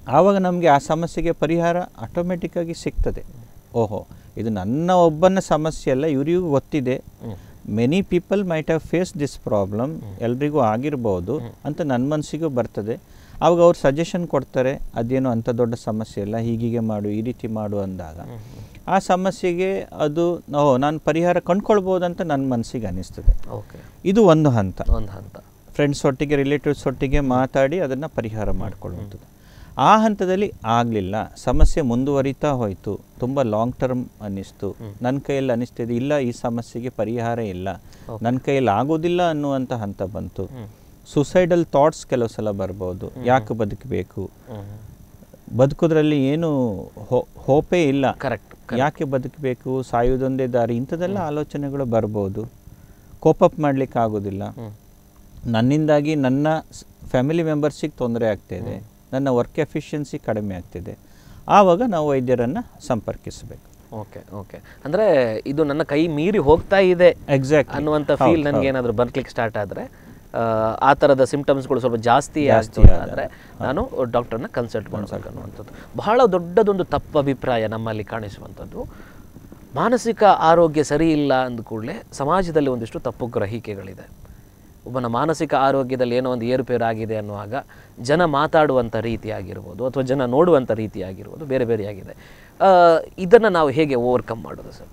ಆವಾಗ ನಮಗೆ ಆ ಸಮಸ್ಯೆಗೆ ಪರಿಹಾರ ಆಟೋಮೆಟಿಕ್ಕಾಗಿ ಸಿಗ್ತದೆ ಓಹೋ ಇದು ನನ್ನ ಒಬ್ಬನ ಸಮಸ್ಯೆ ಅಲ್ಲ ಇವರಿಗೂ ಗೊತ್ತಿದೆ many people might have face this problem ಎಲ್ರಿಗೂ ಆಗಿರ್ಬೋದು ಅಂತ ನನ್ನ ಮನಸ್ಸಿಗೂ ಬರ್ತದೆ ಆವಾಗ ಅವ್ರು ಸಜೆಷನ್ ಕೊಡ್ತಾರೆ ಅದೇನು ಅಂಥ ದೊಡ್ಡ ಸಮಸ್ಯೆ ಇಲ್ಲ ಹೀಗೀಗೆ ಮಾಡು ಈ ರೀತಿ ಮಾಡು ಅಂದಾಗ ಆ ಸಮಸ್ಯೆಗೆ ಅದು ಓ ನಾನು ಪರಿಹಾರ ಕಂಡ್ಕೊಳ್ಬೋದಂತ ನನ್ನ ಮನಸ್ಸಿಗೆ ಅನಿಸ್ತದೆ ಓಕೆ ಇದು ಒಂದು ಹಂತ ಒಂದು ಹಂತ ಫ್ರೆಂಡ್ಸ್ ಒಟ್ಟಿಗೆ ರಿಲೇಟಿವ್ಸ್ ಒಟ್ಟಿಗೆ ಮಾತಾಡಿ ಅದನ್ನು ಪರಿಹಾರ ಮಾಡಿಕೊಳ್ಳುವಂಥದ್ದು ಆ ಹಂತದಲ್ಲಿ ಆಗಲಿಲ್ಲ ಸಮಸ್ಯೆ ಮುಂದುವರಿತಾ ಹೋಯಿತು ತುಂಬ ಲಾಂಗ್ ಟರ್ಮ್ ಅನ್ನಿಸ್ತು ನನ್ನ ಕೈಯಲ್ಲಿ ಅನ್ನಿಸ್ತಿದೆ ಇಲ್ಲ ಈ ಸಮಸ್ಯೆಗೆ ಪರಿಹಾರ ಇಲ್ಲ ನನ್ನ ಕೈಯಲ್ಲಿ ಆಗೋದಿಲ್ಲ ಅನ್ನುವಂಥ ಹಂತ ಬಂತು ಸುಸೈಡಲ್ ಥಾಟ್ಸ್ ಕೆಲವು ಸಲ ಬರ್ಬೋದು ಯಾಕೆ ಬದುಕಬೇಕು ಬದುಕೋದ್ರಲ್ಲಿ ಏನು ಹೋ- ಹೋಪೇ ಇಲ್ಲ ಕರೆಕ್ಟ್ ಯಾಕೆ ಬದುಕಬೇಕು ಸಾಯುವುದೊಂದೇ ದಾರಿ ಇಂಥದ್ದೆಲ್ಲ ಆಲೋಚನೆಗಳು ಬರ್ಬೋದು ಕೋಪಪ್ ಮಾಡ್ಲಿಕ್ಕೆ ಆಗೋದಿಲ್ಲ ನನ್ನಿಂದಾಗಿ ನನ್ನ ಫ್ಯಾಮಿಲಿ ಮೆಂಬರ್ಸಿಗೆ ತೊಂದರೆ ಆಗ್ತಿದೆ ನನ್ನ ವರ್ಕ್ ಎಫಿಷಿಯನ್ಸಿ ಕಡಿಮೆ ಆಗ್ತಿದೆ ಆವಾಗ ನಾವು ವೈದ್ಯರನ್ನು ಸಂಪರ್ಕಿಸಬೇಕು ಓಕೆ ಓಕೆ ಅಂದ್ರೆ ಇದು ನನ್ನ ಕೈ ಮೀರಿ ಹೋಗ್ತಾ ಇದೆ ಎಕ್ಸಾಕ್ಟ್ ಅನ್ನುವಂಥ ಫೀಲ್ ನನಗೆ ಏನಾದರೂ ಬರ್ಲಿಕ್ಕೆ ಸ್ಟಾರ್ಟ್ ಆದರೆ ಆ ಥರದ ಸಿಂಪ್ಟಮ್ಸ್ಗಳು ಸ್ವಲ್ಪ ಜಾಸ್ತಿ ಜಾಸ್ತಿ ಆಯಿತು ಆದಾಗ. ಅಂದರೆ ನಾನು ಡಾಕ್ಟರ್ನ ಕನ್ಸಲ್ಟ್ ಮಾಡಬೇಕು ಅನ್ನುವಂಥದ್ದು ಬಹಳ ದೊಡ್ಡದೊಂದು ತಪ್ಪು ಅಭಿಪ್ರಾಯ ನಮ್ಮಲ್ಲಿ ಕಾಣಿಸುವಂಥದ್ದು ಮಾನಸಿಕ ಆರೋಗ್ಯ ಸರಿ ಇಲ್ಲ ಅಂದ ಕೂಡಲೇ ಸಮಾಜದಲ್ಲಿ ಒಂದಿಷ್ಟು ತಪ್ಪು ಗ್ರಹಿಕೆಗಳಿದೆ ಒಬ್ಬನ ಮಾನಸಿಕ ಆರೋಗ್ಯದಲ್ಲಿ ಏನೋ ಒಂದು ಏರುಪೇರು ಆಗಿದೆ ಅನ್ನುವಾಗ ಜನ ಮಾತಾಡುವಂಥ ರೀತಿ ಆಗಿರ್ಬೋದು ಅಥವಾ ಜನ ನೋಡುವಂಥ ರೀತಿ ಆಗಿರ್ಬೋದು ಬೇರೆ ಬೇರೆಯಾಗಿದೆ ಇದನ್ನು ನಾವು ಹೇಗೆ ಓವರ್ಕಮ್ ಮಾಡೋದು ಸರ್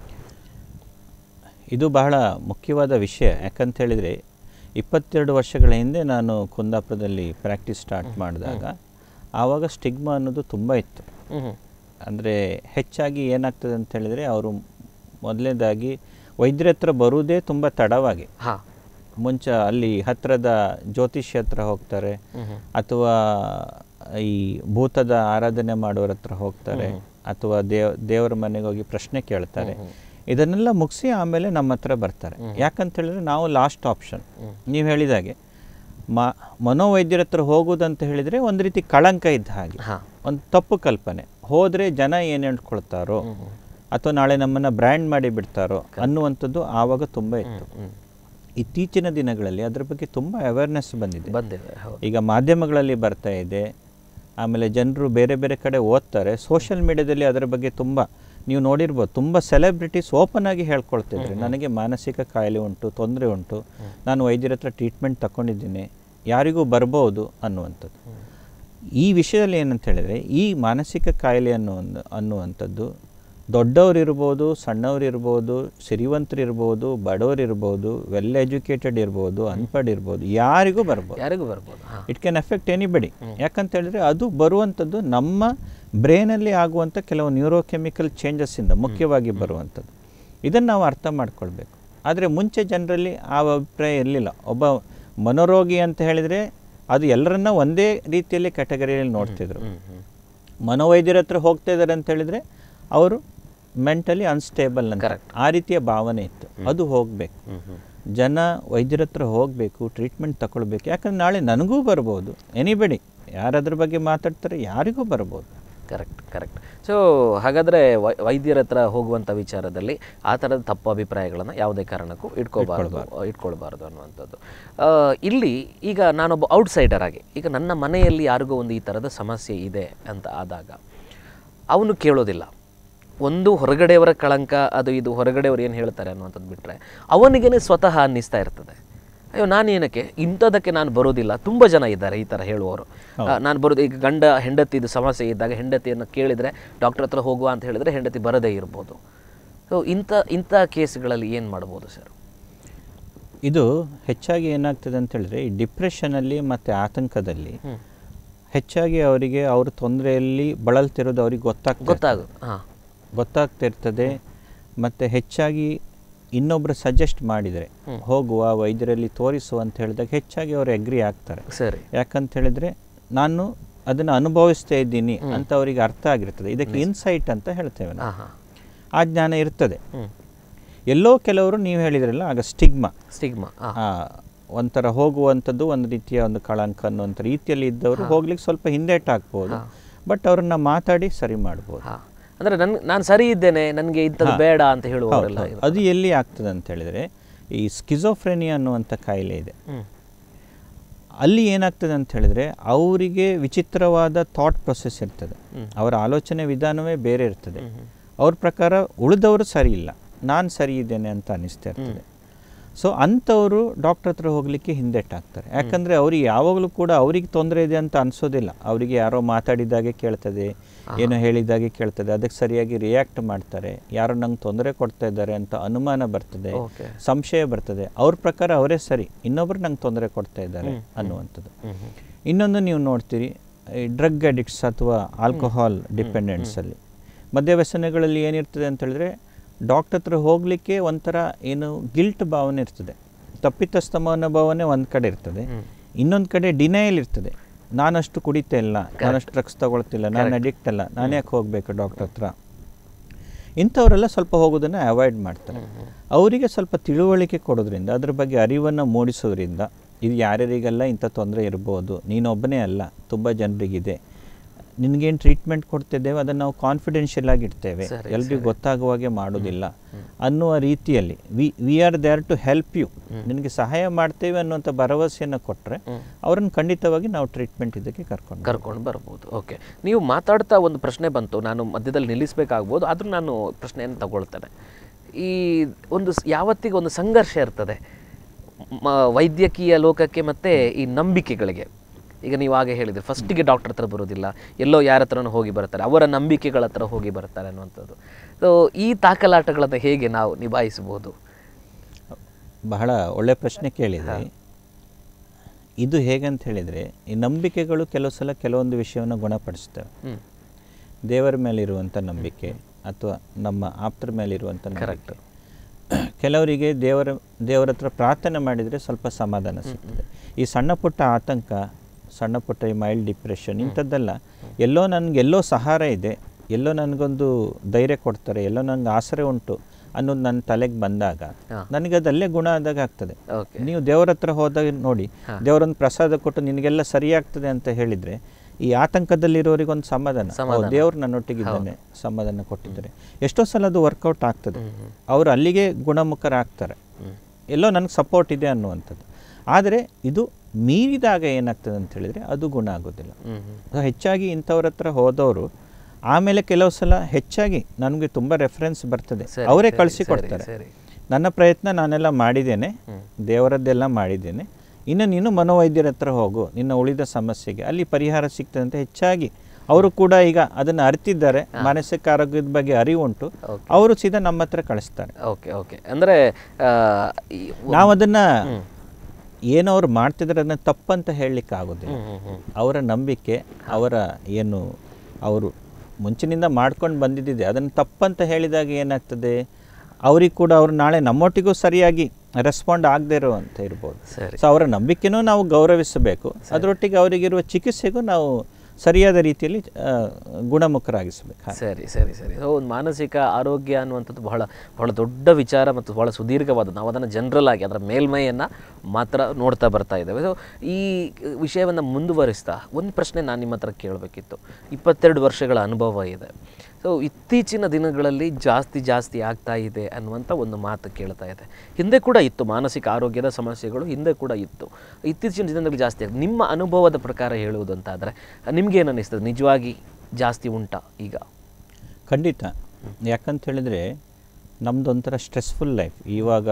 ಇದು ಬಹಳ ಮುಖ್ಯವಾದ ವಿಷಯ ಯಾಕಂತ ಹೇಳಿದರೆ ಇಪ್ಪತ್ತೆರಡು ವರ್ಷಗಳ ಹಿಂದೆ ನಾನು ಕುಂದಾಪುರದಲ್ಲಿ ಪ್ರಾಕ್ಟೀಸ್ ಸ್ಟಾರ್ಟ್ ಮಾಡಿದಾಗ ಆವಾಗ ಸ್ಟಿಗ್ಮಾ ಅನ್ನೋದು ತುಂಬ ಇತ್ತು ಹ್ಞೂ ಅಂದರೆ ಹೆಚ್ಚಾಗಿ ಏನಾಗ್ತದೆ ಅಂತ ಹೇಳಿದರೆ ಅವರು ಮೊದಲನೇದಾಗಿ ವೈದ್ಯರ ಹತ್ರ ಬರುವುದೇ ತುಂಬ ತಡವಾಗಿ ಹಾಂ ಮುಂಚೆ ಅಲ್ಲಿ ಹತ್ತಿರದ ಜ್ಯೋತಿಷ್ಯ ಹತ್ರ ಹೋಗ್ತಾರೆ ಅಥವಾ ಈ ಭೂತದ ಆರಾಧನೆ ಮಾಡೋರ ಹತ್ರ ಹೋಗ್ತಾರೆ ಅಥವಾ ದೇವ್ ದೇವರ ಮನೆಗೆ ಹೋಗಿ ಪ್ರಶ್ನೆ ಕೇಳ್ತಾರೆ ಇದನ್ನೆಲ್ಲ ಮುಗಿಸಿ ಆಮೇಲೆ ನಮ್ಮ ಹತ್ರ ಬರ್ತಾರೆ ಯಾಕಂತ ಹೇಳಿದ್ರೆ ನಾವು ಲಾಸ್ಟ್ ಆಪ್ಷನ್ ನೀವು ಹೇಳಿದಾಗೆ ಮ ಮನೋವೈದ್ಯರ ಹತ್ರ ಹೋಗೋದಂತ ಹೇಳಿದರೆ ಒಂದು ರೀತಿ ಕಳಂಕ ಇದ್ದ ಹಾಗೆ ಹಾಂ ಒಂದು ತಪ್ಪು ಕಲ್ಪನೆ ಹೋದರೆ ಜನ ಏನು ಹೇಳ್ಕೊಳ್ತಾರೋ ಅಥವಾ ನಾಳೆ ನಮ್ಮನ್ನು ಬ್ರ್ಯಾಂಡ್ ಮಾಡಿ ಬಿಡ್ತಾರೋ ಅನ್ನುವಂಥದ್ದು ಆವಾಗ ತುಂಬ ಇತ್ತು ಇತ್ತೀಚಿನ ದಿನಗಳಲ್ಲಿ ಅದ್ರ ಬಗ್ಗೆ ತುಂಬ ಅವೇರ್ನೆಸ್ ಬಂದಿದೆ ಬಂದಿದೆ ಹೌದು ಈಗ ಮಾಧ್ಯಮಗಳಲ್ಲಿ ಬರ್ತಾ ಇದೆ ಆಮೇಲೆ ಜನರು ಬೇರೆ ಬೇರೆ ಕಡೆ ಓದ್ತಾರೆ ಸೋಷಿಯಲ್ ಮೀಡಿಯಾದಲ್ಲಿ ಅದರ ಬಗ್ಗೆ ತುಂಬ ನೀವು ನೋಡಿರ್ಬೋದು ತುಂಬ ಸೆಲೆಬ್ರಿಟೀಸ್ ಓಪನ್ ಆಗಿ ಹೇಳ್ಕೊಳ್ತಿದ್ರು ನನಗೆ ಮಾನಸಿಕ ಕಾಯಿಲೆ ಉಂಟು ತೊಂದರೆ ಉಂಟು ನಾನು ವೈದ್ಯರ ಹತ್ರ ಟ್ರೀಟ್ಮೆಂಟ್ ತಗೊಂಡಿದ್ದೀನಿ ಯಾರಿಗೂ ಬರ್ಬೋದು ಅನ್ನುವಂಥದ್ದು ಈ ವಿಷಯದಲ್ಲಿ ಏನಂತ ಹೇಳಿದರೆ ಈ ಮಾನಸಿಕ ಕಾಯಿಲೆ ಅನ್ನೋ ಒಂದು ಅನ್ನುವಂಥದ್ದು ದೊಡ್ಡವರಿರ್ಬೋದು ಸಣ್ಣವರಿರ್ಬೋದು ಸಿರಿವಂತರಿರ್ಬೋದು ಬಡವರಿರ್ಬೋದು ವೆಲ್ ಎಜುಕೇಟೆಡ್ ಇರ್ಬೋದು ಅನ್ಪಡ್ ಇರ್ಬೋದು ಯಾರಿಗೂ ಬರ್ಬೋದು ಯಾರಿಗೂ ಬರ್ಬೋದು ಹಾಂ ಇಟ್ ಕ್ಯಾನ್ ಎಫೆಕ್ಟ್ ಎನಿಬಡಿ ಯಾಕಂತ ಹೇಳಿದ್ರೆ ಅದು ಬರುವಂಥದ್ದು ನಮ್ಮ ಬ್ರೈನಲ್ಲಿ ಆಗುವಂಥ ಕೆಲವು ನ್ಯೂರೋಕೆಮಿಕಲ್ ಚೇಂಜಸ್ಸಿಂದ ಮುಖ್ಯವಾಗಿ ಬರುವಂಥದ್ದು ಇದನ್ನು ನಾವು ಅರ್ಥ ಮಾಡ್ಕೊಳ್ಬೇಕು ಆದರೆ ಮುಂಚೆ ಜನರಲ್ಲಿ ಆ ಅಭಿಪ್ರಾಯ ಇರಲಿಲ್ಲ ಒಬ್ಬ ಮನೋರೋಗಿ ಅಂತ ಹೇಳಿದರೆ ಅದು ಎಲ್ಲರನ್ನ ಒಂದೇ ರೀತಿಯಲ್ಲಿ ಕ್ಯಾಟಗರಿಯಲ್ಲಿ ನೋಡ್ತಿದ್ರು ಮನೋವೈದ್ಯರ ಹತ್ರ ಹೋಗ್ತಾ ಇದ್ದಾರೆ ಅಂತ ಹೇಳಿದರೆ ಅವರು ಮೆಂಟಲಿ ಅನ್ಸ್ಟೇಬಲ್ ಅಂತ Correct. ಆ ರೀತಿಯ ಭಾವನೆ ಇತ್ತು ಅದು ಹೋಗಬೇಕು ಜನ ವೈದ್ಯರ ಹತ್ರ ಹೋಗಬೇಕು ಟ್ರೀಟ್ಮೆಂಟ್ ತಗೊಳ್ಬೇಕು ಯಾಕಂದ್ರೆ ನಾಳೆ ನನಗೂ ಬರ್ಬೋದು ಎನಿಬಡಿ ಯಾರದ್ರ ಬಗ್ಗೆ ಮಾತಾಡ್ತಾರೆ ಯಾರಿಗೂ ಬರ್ಬೋದು ಕರೆಕ್ಟ್ ಕರೆಕ್ಟ್ ಸೊ ಹಾಗಾದರೆ ವೈದ್ಯರ ಹತ್ರ ಹೋಗುವಂಥ ವಿಚಾರದಲ್ಲಿ ಆ ಥರದ ತಪ್ಪು ಅಭಿಪ್ರಾಯಗಳನ್ನು ಯಾವುದೇ ಕಾರಣಕ್ಕೂ ಇಟ್ಕೋಬಾರ್ದು ಇಟ್ಕೊಳ್ಬಾರ್ದು ಅನ್ನುವಂಥದ್ದು ಆ, ಇಲ್ಲಿ ಈಗ ನಾನೊಬ್ಬ ಔಟ್ಸೈಡರ್ ಆಗಿ ಈಗ ನನ್ನ ಮನೆಯಲ್ಲಿ ಯಾರಿಗೋ ಒಂದು ಈ ಥರದ ಸಮಸ್ಯೆ ಇದೆ ಅಂತ ಆದಾಗ ಅವನು ಕೇಳೋದಿಲ್ಲ ಒಂದು ಹೊರಗಡೆಯವರ ಕಳಂಕ ಅದು ಇದು ಹೊರಗಡೆಯವರು ಏನು ಹೇಳ್ತಾರೆ ಅನ್ನುವಂಥದ್ದು ಬಿಟ್ಟರೆ ಅವನಿಗೇನೆ ಸ್ವತಃ ಅನ್ನಿಸ್ತಾ ಇರ್ತದೆ ಅಯ್ಯೋ ನಾನು ಏನಕ್ಕೆ ಇಂಥದಕ್ಕೆ ನಾನು ಬರೋದಿಲ್ಲ ತುಂಬ ಜನ ಇದ್ದಾರೆ ಈ ಥರ ಹೇಳುವವರು ಆ, ನಾನು ಬರೋದು ಈಗ ಗಂಡ ಹೆಂಡತಿದು ಸಮಸ್ಯೆ ಇದ್ದಾಗ ಹೆಂಡತಿಯನ್ನು ಕೇಳಿದರೆ ಡಾಕ್ಟರ್ ಹತ್ರ ಹೋಗುವ ಅಂತ ಹೇಳಿದರೆ ಹೆಂಡತಿ ಬರದೇ ಇರ್ಬೋದು ಸೊ ಇಂಥ ಇಂಥ ಕೇಸ್ಗಳಲ್ಲಿ ಏನು ಮಾಡ್ಬೋದು ಸರ್ ಇದು ಹೆಚ್ಚಾಗಿ ಏನಾಗ್ತದೆ ಅಂತ ಹೇಳಿದ್ರೆ ಈ ಡಿಪ್ರೆಷನಲ್ಲಿ ಮತ್ತು ಆತಂಕದಲ್ಲಿ ಹೆಚ್ಚಾಗಿ ಅವರಿಗೆ ಅವ್ರ ತೊಂದರೆಯಲ್ಲಿ ಬಳಲ್ತಿರೋದು ಅವ್ರಿಗೆ ಗೊತ್ತಾಗ್ತದೆ ಗೊತ್ತಾಗು ಹಾಂ ಗೊತ್ತಾಗ್ತಿರ್ತದೆ ಮತ್ತು ಹೆಚ್ಚಾಗಿ ಇನ್ನೊಬ್ಬರು ಸಜೆಸ್ಟ್ ಮಾಡಿದರೆ ಹೋಗುವ ವೈದ್ಯರಲ್ಲಿ ತೋರಿಸು ಅಂತ ಹೇಳಿದಾಗ ಹೆಚ್ಚಾಗಿ ಅವರು ಅಗ್ರಿ ಆಗ್ತಾರೆ ಸರಿ ಯಾಕಂತ ಹೇಳಿದ್ರೆ ನಾನು ಅದನ್ನು ಅನುಭವಿಸ್ತಾ ಇದ್ದೀನಿ ಅಂತ ಅವರಿಗೆ ಅರ್ಥ ಆಗಿರ್ತದೆ ಇದಕ್ಕೆ ಇನ್ಸೈಟ್ ಅಂತ ಹೇಳ್ತೇವೆ ನಾವು ಹಾಂ ಹಾಂ ಆ ಜ್ಞಾನ ಇರ್ತದೆ ಹ್ಞೂ ಎಲ್ಲೋ ಕೆಲವರು ನೀವು ಹೇಳಿದ್ರಲ್ಲ ಆಗ ಸ್ಟಿಗ್ಮಾ ಸ್ಟಿಗ್ಮಾ ಹಾಂ ಆ, ಒಂಥರ ಹೋಗುವಂಥದ್ದು ಒಂದು ರೀತಿಯ ಒಂದು ಕಳಂಕ ಅನ್ನುವಂಥ ರೀತಿಯಲ್ಲಿ ಇದ್ದವರು ಹೋಗ್ಲಿಕ್ಕೆ ಸ್ವಲ್ಪ ಹಿಂದೇಟಾಗ್ಬೋದು ಬಟ್ ಅವ್ರನ್ನ ಮಾತಾಡಿ ಸರಿ ಮಾಡ್ಬೋದು ಹಾಂ ಅಂದರೆ ನನ್ ನಾನು ಸರಿ ಇದ್ದೇನೆ ನನಗೆ ಇಂಥದ್ದು ಬೇಡ ಅಂತ ಹೇಳುವವರೆಲ್ಲ ಹೌದು. ಅದು ಎಲ್ಲಿ ಆಗ್ತದೆ ಅಂತ ಹೇಳಿದ್ರೆ ಈ ಸ್ಕಿಜೋಫ್ರೆನಿಯಾ ಅನ್ನುವಂಥ ಕಾಯಿಲೆ ಇದೆ ಹ್ಞೂ ಅಲ್ಲಿ ಏನಾಗ್ತದೆ ಅಂತ ಹೇಳಿದ್ರೆ ಅವರಿಗೆ ವಿಚಿತ್ರವಾದ ಥಾಟ್ ಪ್ರೊಸೆಸ್ ಇರ್ತದೆ ಅವರ ಆಲೋಚನೆ ವಿಧಾನವೇ ಬೇರೆ ಇರ್ತದೆ ಅವ್ರ ಪ್ರಕಾರ ಉಳಿದವರು ಸರಿ ಇಲ್ಲ ನಾನು ಸರಿ ಇದ್ದೇನೆ ಅಂತ ಅನಿಸ್ತಾ ಇರ್ತದೆ ಸೊ ಅಂಥವರು ಡಾಕ್ಟರ್ ಹತ್ರ ಹೋಗಲಿಕ್ಕೆ ಹಿಂದೆಟ್ಟಾಗ್ತಾರೆ ಯಾಕಂದರೆ ಅವ್ರಿಗೆ ಯಾವಾಗಲೂ ಕೂಡ ಅವ್ರಿಗೆ ತೊಂದರೆ ಇದೆ ಅಂತ ಅನಿಸೋದಿಲ್ಲ ಅವರಿಗೆ ಯಾರೋ ಮಾತಾಡಿದಾಗೆ ಕೇಳ್ತದೆ ಏನೋ ಹೇಳಿದಾಗೆ ಕೇಳ್ತದೆ ಅದಕ್ಕೆ ಸರಿಯಾಗಿ ರಿಯಾಕ್ಟ್ ಮಾಡ್ತಾರೆ ಯಾರೋ ನಂಗೆ ತೊಂದರೆ ಕೊಡ್ತಾ ಇದ್ದಾರೆ ಅಂತ ಅನುಮಾನ ಬರ್ತದೆ Okay. ಸಂಶಯ ಬರ್ತದೆ ಅವ್ರ ಪ್ರಕಾರ ಅವರೇ ಸರಿ ಇನ್ನೊಬ್ರು ನಂಗೆ ತೊಂದರೆ ಕೊಡ್ತಾ ಇದ್ದಾರೆ ಅನ್ನುವಂಥದ್ದು ಇನ್ನೊಂದು ನೀವು ನೋಡ್ತೀರಿ ಈ ಡ್ರಗ್ ಅಡಿಕ್ಟ್ಸ್ ಅಥವಾ ಆಲ್ಕೋಹಾಲ್ ಡಿಪೆಂಡೆನ್ಸಲ್ಲಿ ಮದ್ಯವ್ಯಸನಗಳಲ್ಲಿ ಏನಿರ್ತದೆ ಅಂತ ಹೇಳಿದ್ರೆ ಡಾಕ್ಟರ್ ಹತ್ರ ಹೋಗಲಿಕ್ಕೆ ಒಂಥರ ಏನು ಗಿಲ್ಟ್ ಭಾವನೆ ಇರ್ತದೆ ತಪ್ಪಿತಸ್ಥ ಮನೋಭಾವನೆ ಒಂದು ಕಡೆ ಇರ್ತದೆ ಇನ್ನೊಂದು ಕಡೆ ಡಿನಯಲ್ ಇರ್ತದೆ ನಾನಷ್ಟು ಕುಡಿತಾ ಇಲ್ಲ ನಾನಷ್ಟು ಡ್ರಗ್ಸ್ ತಗೊಳ್ತಿಲ್ಲ ನಾನು ಅಡಿಕ್ಟ್ ಅಲ್ಲ ನಾನು ಯಾಕೆ ಹೋಗಬೇಕು ಡಾಕ್ಟರ್ ಹತ್ರ ಇಂಥವರೆಲ್ಲ ಸ್ವಲ್ಪ ಹೋಗೋದನ್ನು ಅವಾಯ್ಡ್ ಮಾಡ್ತಾರೆ ಅವರಿಗೆ ಸ್ವಲ್ಪ ತಿಳುವಳಿಕೆ ಕೊಡೋದ್ರಿಂದ ಅದ್ರ ಬಗ್ಗೆ ಅರಿವನ್ನು ಮೂಡಿಸೋದ್ರಿಂದ ಇದು ಯಾರ್ಯಾರಿಗೆಲ್ಲ ಇಂಥ ತೊಂದರೆ ಇರ್ಬೋದು ನೀನೊಬ್ಬನೇ ಅಲ್ಲ ತುಂಬ ಜನರಿಗಿದೆ ನಿನಗೇನು ಟ್ರೀಟ್ಮೆಂಟ್ ಕೊಡ್ತಿದ್ದೇವೆ ಅದನ್ನು ನಾವು ಕಾನ್ಫಿಡೆನ್ಷಿಯಲ್ ಆಗಿ ಇಡ್ತೇವೆ ಎಲ್ರಿಗೂ ಗೊತ್ತಾಗುವ ಹಾಗೆ ಮಾಡೋದಿಲ್ಲ ಅನ್ನುವ ರೀತಿಯಲ್ಲಿ we we are there to help you ನಿನಗೆ ಸಹಾಯ ಮಾಡ್ತೇವೆ ಅನ್ನುವಂಥ ಭರವಸೆಯನ್ನು ಕೊಟ್ಟರೆ ಅವರನ್ನು ಖಂಡಿತವಾಗಿ ನಾವು ಟ್ರೀಟ್ಮೆಂಟ್ ಇದಕ್ಕೆ ಕರ್ಕೊಂಡು ಕರ್ಕೊಂಡು ಬರ್ಬೋದು ಓಕೆ ನೀವು ಮಾತಾಡ್ತಾ ಒಂದು ಪ್ರಶ್ನೆ ಬಂತು ನಾನು ಮಧ್ಯದಲ್ಲಿ ನಿಲ್ಲಿಸಬೇಕಾಗ್ಬೋದು ಆದರೂ ನಾನು ಪ್ರಶ್ನೆಯನ್ನು ತಗೊಳ್ತೇನೆ ಈ ಒಂದು ಸ್- ಯಾವತ್ತಿಗೆ ಒಂದು ಸಂಘರ್ಷ ಇರ್ತದೆ ಮ- ವೈದ್ಯಕೀಯ ಲೋಕಕ್ಕೆ ಮತ್ತು ಈ ನಂಬಿಕೆಗಳಿಗೆ ಈಗ ನೀವು ಹಾಗೆ ಹೇಳಿದ್ರೆ ಫಸ್ಟಿಗೆ ಡಾಕ್ಟರ್ ಹತ್ರ ಬರೋದಿಲ್ಲ ಎಲ್ಲೋ ಯಾರ ಹತ್ರನೂ ಹೋಗಿ ಬರ್ತಾರೆ ಅವರ ನಂಬಿಕೆಗಳ ಹತ್ರ ಹೋಗಿ ಬರ್ತಾರೆ ಅನ್ನುವಂಥದ್ದು ಸೊ ಈ ತಾಕಲಾಟಗಳನ್ನು ಹೇಗೆ ನಾವು ನಿಭಾಯಿಸಬಹುದು ಬಹಳ ಒಳ್ಳೆ ಪ್ರಶ್ನೆ ಕೇಳಿದೆ ಇದು ಹೇಗಂತ ಹೇಳಿದರೆ ಈ ನಂಬಿಕೆಗಳು ಕೆಲವು ಸಲ ಕೆಲವೊಂದು ವಿಷಯವನ್ನು ಗುಣಪಡಿಸ್ತವೆ ಹ್ಞೂ ದೇವರ ಮೇಲಿರುವಂಥ ನಂಬಿಕೆ ಅಥವಾ ನಮ್ಮ ಆಪ್ತರ ಮೇಲಿರುವಂಥ ನಂಬಿಕೆ ಕೆಲವರಿಗೆ ದೇವರ ದೇವರ ಹತ್ರ ಪ್ರಾರ್ಥನೆ ಮಾಡಿದರೆ ಸ್ವಲ್ಪ ಸಮಾಧಾನ ಸಿಗ್ತದೆ ಈ ಸಣ್ಣ ಪುಟ್ಟ ಆತಂಕ ಸಣ್ಣ ಪುಟ್ಟ ಈ ಮೈಲ್ಡ್ ಡಿಪ್ರೆಷನ್ ಇಂಥದ್ದೆಲ್ಲ ಎಲ್ಲೋ ನನಗೆ ಎಲ್ಲೋ ಸಹಾರ ಇದೆ ಎಲ್ಲೋ ನನಗೊಂದು ಧೈರ್ಯ ಕೊಡ್ತಾರೆ ಎಲ್ಲೋ ನನಗೆ ಆಸರೆ ಉಂಟು ಅನ್ನೋದು ನನ್ನ ತಲೆಗೆ ಬಂದಾಗ ನನಗೆ ಅದಲ್ಲೇ ಗುಣ ಆದಾಗ ಆಗ್ತದೆ ಓಕೆ ನೀವು ದೇವರ ಹತ್ರ ಹೋದಾಗ ನೋಡಿ ದೇವರೊಂದು ಪ್ರಸಾದ ಕೊಟ್ಟು ನಿನಗೆಲ್ಲ ಸರಿಯಾಗ್ತದೆ ಅಂತ ಹೇಳಿದ್ರೆ ಈ ಆತಂಕದಲ್ಲಿರೋರಿಗೆ ಒಂದು ಸಮಾಧಾನ ಓ, ದೇವ್ರು ನನ್ನೊಟ್ಟಿಗಿದ್ದಾನೆ ಸಮಾಧಾನ ಕೊಟ್ಟಿದ್ದಾರೆ ಎಷ್ಟೋ ಸಲ ಅದು ವರ್ಕೌಟ್ ಆಗ್ತದೆ ಅವರು ಅಲ್ಲಿಗೆ ಗುಣಮುಖರಾಗ್ತಾರೆ ಎಲ್ಲೋ ನನಗೆ ಸಪೋರ್ಟ್ ಇದೆ ಅನ್ನುವಂಥದ್ದು ಆದರೆ ಇದು ಮೀರಿದಾಗ ಏನಾಗ್ತದೆ ಅಂತ ಹೇಳಿದ್ರೆ ಅದು ಗುಣ ಆಗೋದಿಲ್ಲ ಹ್ಞೂ ಹ್ಞೂ ಸೊ ಹೆಚ್ಚಾಗಿ ಇಂಥವ್ರ ಹತ್ರ ಹೋದವರು ಆಮೇಲೆ ಕೆಲವು ಸಲ ಹೆಚ್ಚಾಗಿ ನನಗೆ ತುಂಬ ರೆಫರೆನ್ಸ್ ಬರ್ತದೆ ಸರಿ, ಅವರೇ ಸರಿ, ಕಳಿಸಿ ಸರಿ, ಕೊಡ್ತಾರೆ ಸರಿ. ನನ್ನ ಪ್ರಯತ್ನ ನಾನೆಲ್ಲ ಮಾಡಿದ್ದೇನೆ ದೇವರದ್ದೆಲ್ಲ ಮಾಡಿದ್ದೇನೆ ಇನ್ನು ನೀನು ಮನೋವೈದ್ಯರ ಹತ್ರ ಹೋಗು ನಿನ್ನ ಉಳಿದ ಸಮಸ್ಯೆಗೆ ಅಲ್ಲಿ ಪರಿಹಾರ ಸಿಗ್ತದೆ ಅಂತ ಹೆಚ್ಚಾಗಿ ಅವರು ಕೂಡ ಈಗ ಅದನ್ನು ಅರಿತಿದ್ದಾರೆ ಮಾನಸಿಕ ಆರೋಗ್ಯದ ಬಗ್ಗೆ ಅರಿವುಂಟು ಅವರು ಸೀದಾ ನಮ್ಮ ಹತ್ರ ಕಳಿಸ್ತಾರೆ ಓಕೆ ಓಕೆ ಅಂದರೆ ನಾವು ಅದನ್ನ ಏನೋ ಅವ್ರು ಮಾಡ್ತಿದ್ರೆ ಅದನ್ನ ತಪ್ಪಂತ ಹೇಳಲಿಕ್ಕೆ ಆಗೋದಿಲ್ಲ ಅವರ ನಂಬಿಕೆ ಅವರ ಏನು ಅವರು ಮುಂಚಿನಿಂದ ಮಾಡ್ಕೊಂಡು ಬಂದಿದ್ದಿದೆ ಅದನ್ನು ತಪ್ಪಂತ ಹೇಳಿದಾಗ ಏನಾಗ್ತದೆ ಅವ್ರಿಗೆ ಕೂಡ ಅವರು ನಾಳೆ ನಮ್ಮೊಟ್ಟಿಗೂ ಸರಿಯಾಗಿ ರೆಸ್ಪಾಂಡ್ ಆಗದೇ ಇರುವಂತ ಇರ್ಬೋದು ಸರಿ ಸೊ ಅವರ ನಂಬಿಕೆನೂ ನಾವು ಗೌರವಿಸಬೇಕು ಅದರೊಟ್ಟಿಗೆ ಅವರಿಗಿರುವ ಚಿಕಿತ್ಸೆಗೂ ನಾವು ಸರಿಯಾದ ರೀತಿಯಲ್ಲಿ ಆ, ಗುಣಮುಖರಾಗಿಸಬೇಕು ಹಾಗೆ. ಸರಿ ಸರಿ ಸರಿ ಸೊ ಒಂದು ಮಾನಸಿಕ ಆರೋಗ್ಯ ಅನ್ನುವಂಥದ್ದು ಬಹಳ ಬಹಳ ದೊಡ್ಡ ವಿಚಾರ ಮತ್ತು ಬಹಳ ಸುದೀರ್ಘವಾದ ನಾವು ಅದನ್ನು ಜನರಲ್ ಆಗಿ ಅದರ ಮೇಲ್ಮೈಯನ್ನು ಮಾತ್ರ ನೋಡ್ತಾ ಬರ್ತಾ ಇದ್ದೇವೆ ಸೊ ಈ ವಿಷಯವನ್ನು ಮುಂದುವರಿಸ್ತಾ ಒಂದು ಪ್ರಶ್ನೆ ನಾನು ನಿಮ್ಮ ಹತ್ರ ಕೇಳಬೇಕಿತ್ತು ಇಪ್ಪತ್ತೆರಡು ವರ್ಷಗಳ ಅನುಭವ ಇದೆ ಸೊ ಇತ್ತೀಚಿನ ದಿನಗಳಲ್ಲಿ ಜಾಸ್ತಿ ಜಾಸ್ತಿ ಆಗ್ತಾ ಇದೆ ಅನ್ನುವಂಥ ಒಂದು ಮಾತು ಕೇಳ್ತಾ ಇದೆ ಹಿಂದೆ ಕೂಡ ಇತ್ತು ಮಾನಸಿಕ ಆರೋಗ್ಯದ ಸಮಸ್ಯೆಗಳು ಹಿಂದೆ ಕೂಡ ಇತ್ತು ಇತ್ತೀಚಿನ ದಿನದಲ್ಲಿ ಜಾಸ್ತಿ ಆಗಿದೆ ನಿಮ್ಮ ಅನುಭವದ ಪ್ರಕಾರ ಹೇಳುವುದಂತಾದರೆ ನಿಮ್ಗೇನು ಅನ್ನಿಸ್ತದೆ ನಿಜವಾಗಿ ಜಾಸ್ತಿ ಉಂಟಾ ಈಗ ಖಂಡಿತ ಯಾಕಂತ ಹೇಳಿದರೆ ನಮ್ಮದೊಂಥರ ಸ್ಟ್ರೆಸ್ಫುಲ್ ಲೈಫ್ ಇವಾಗ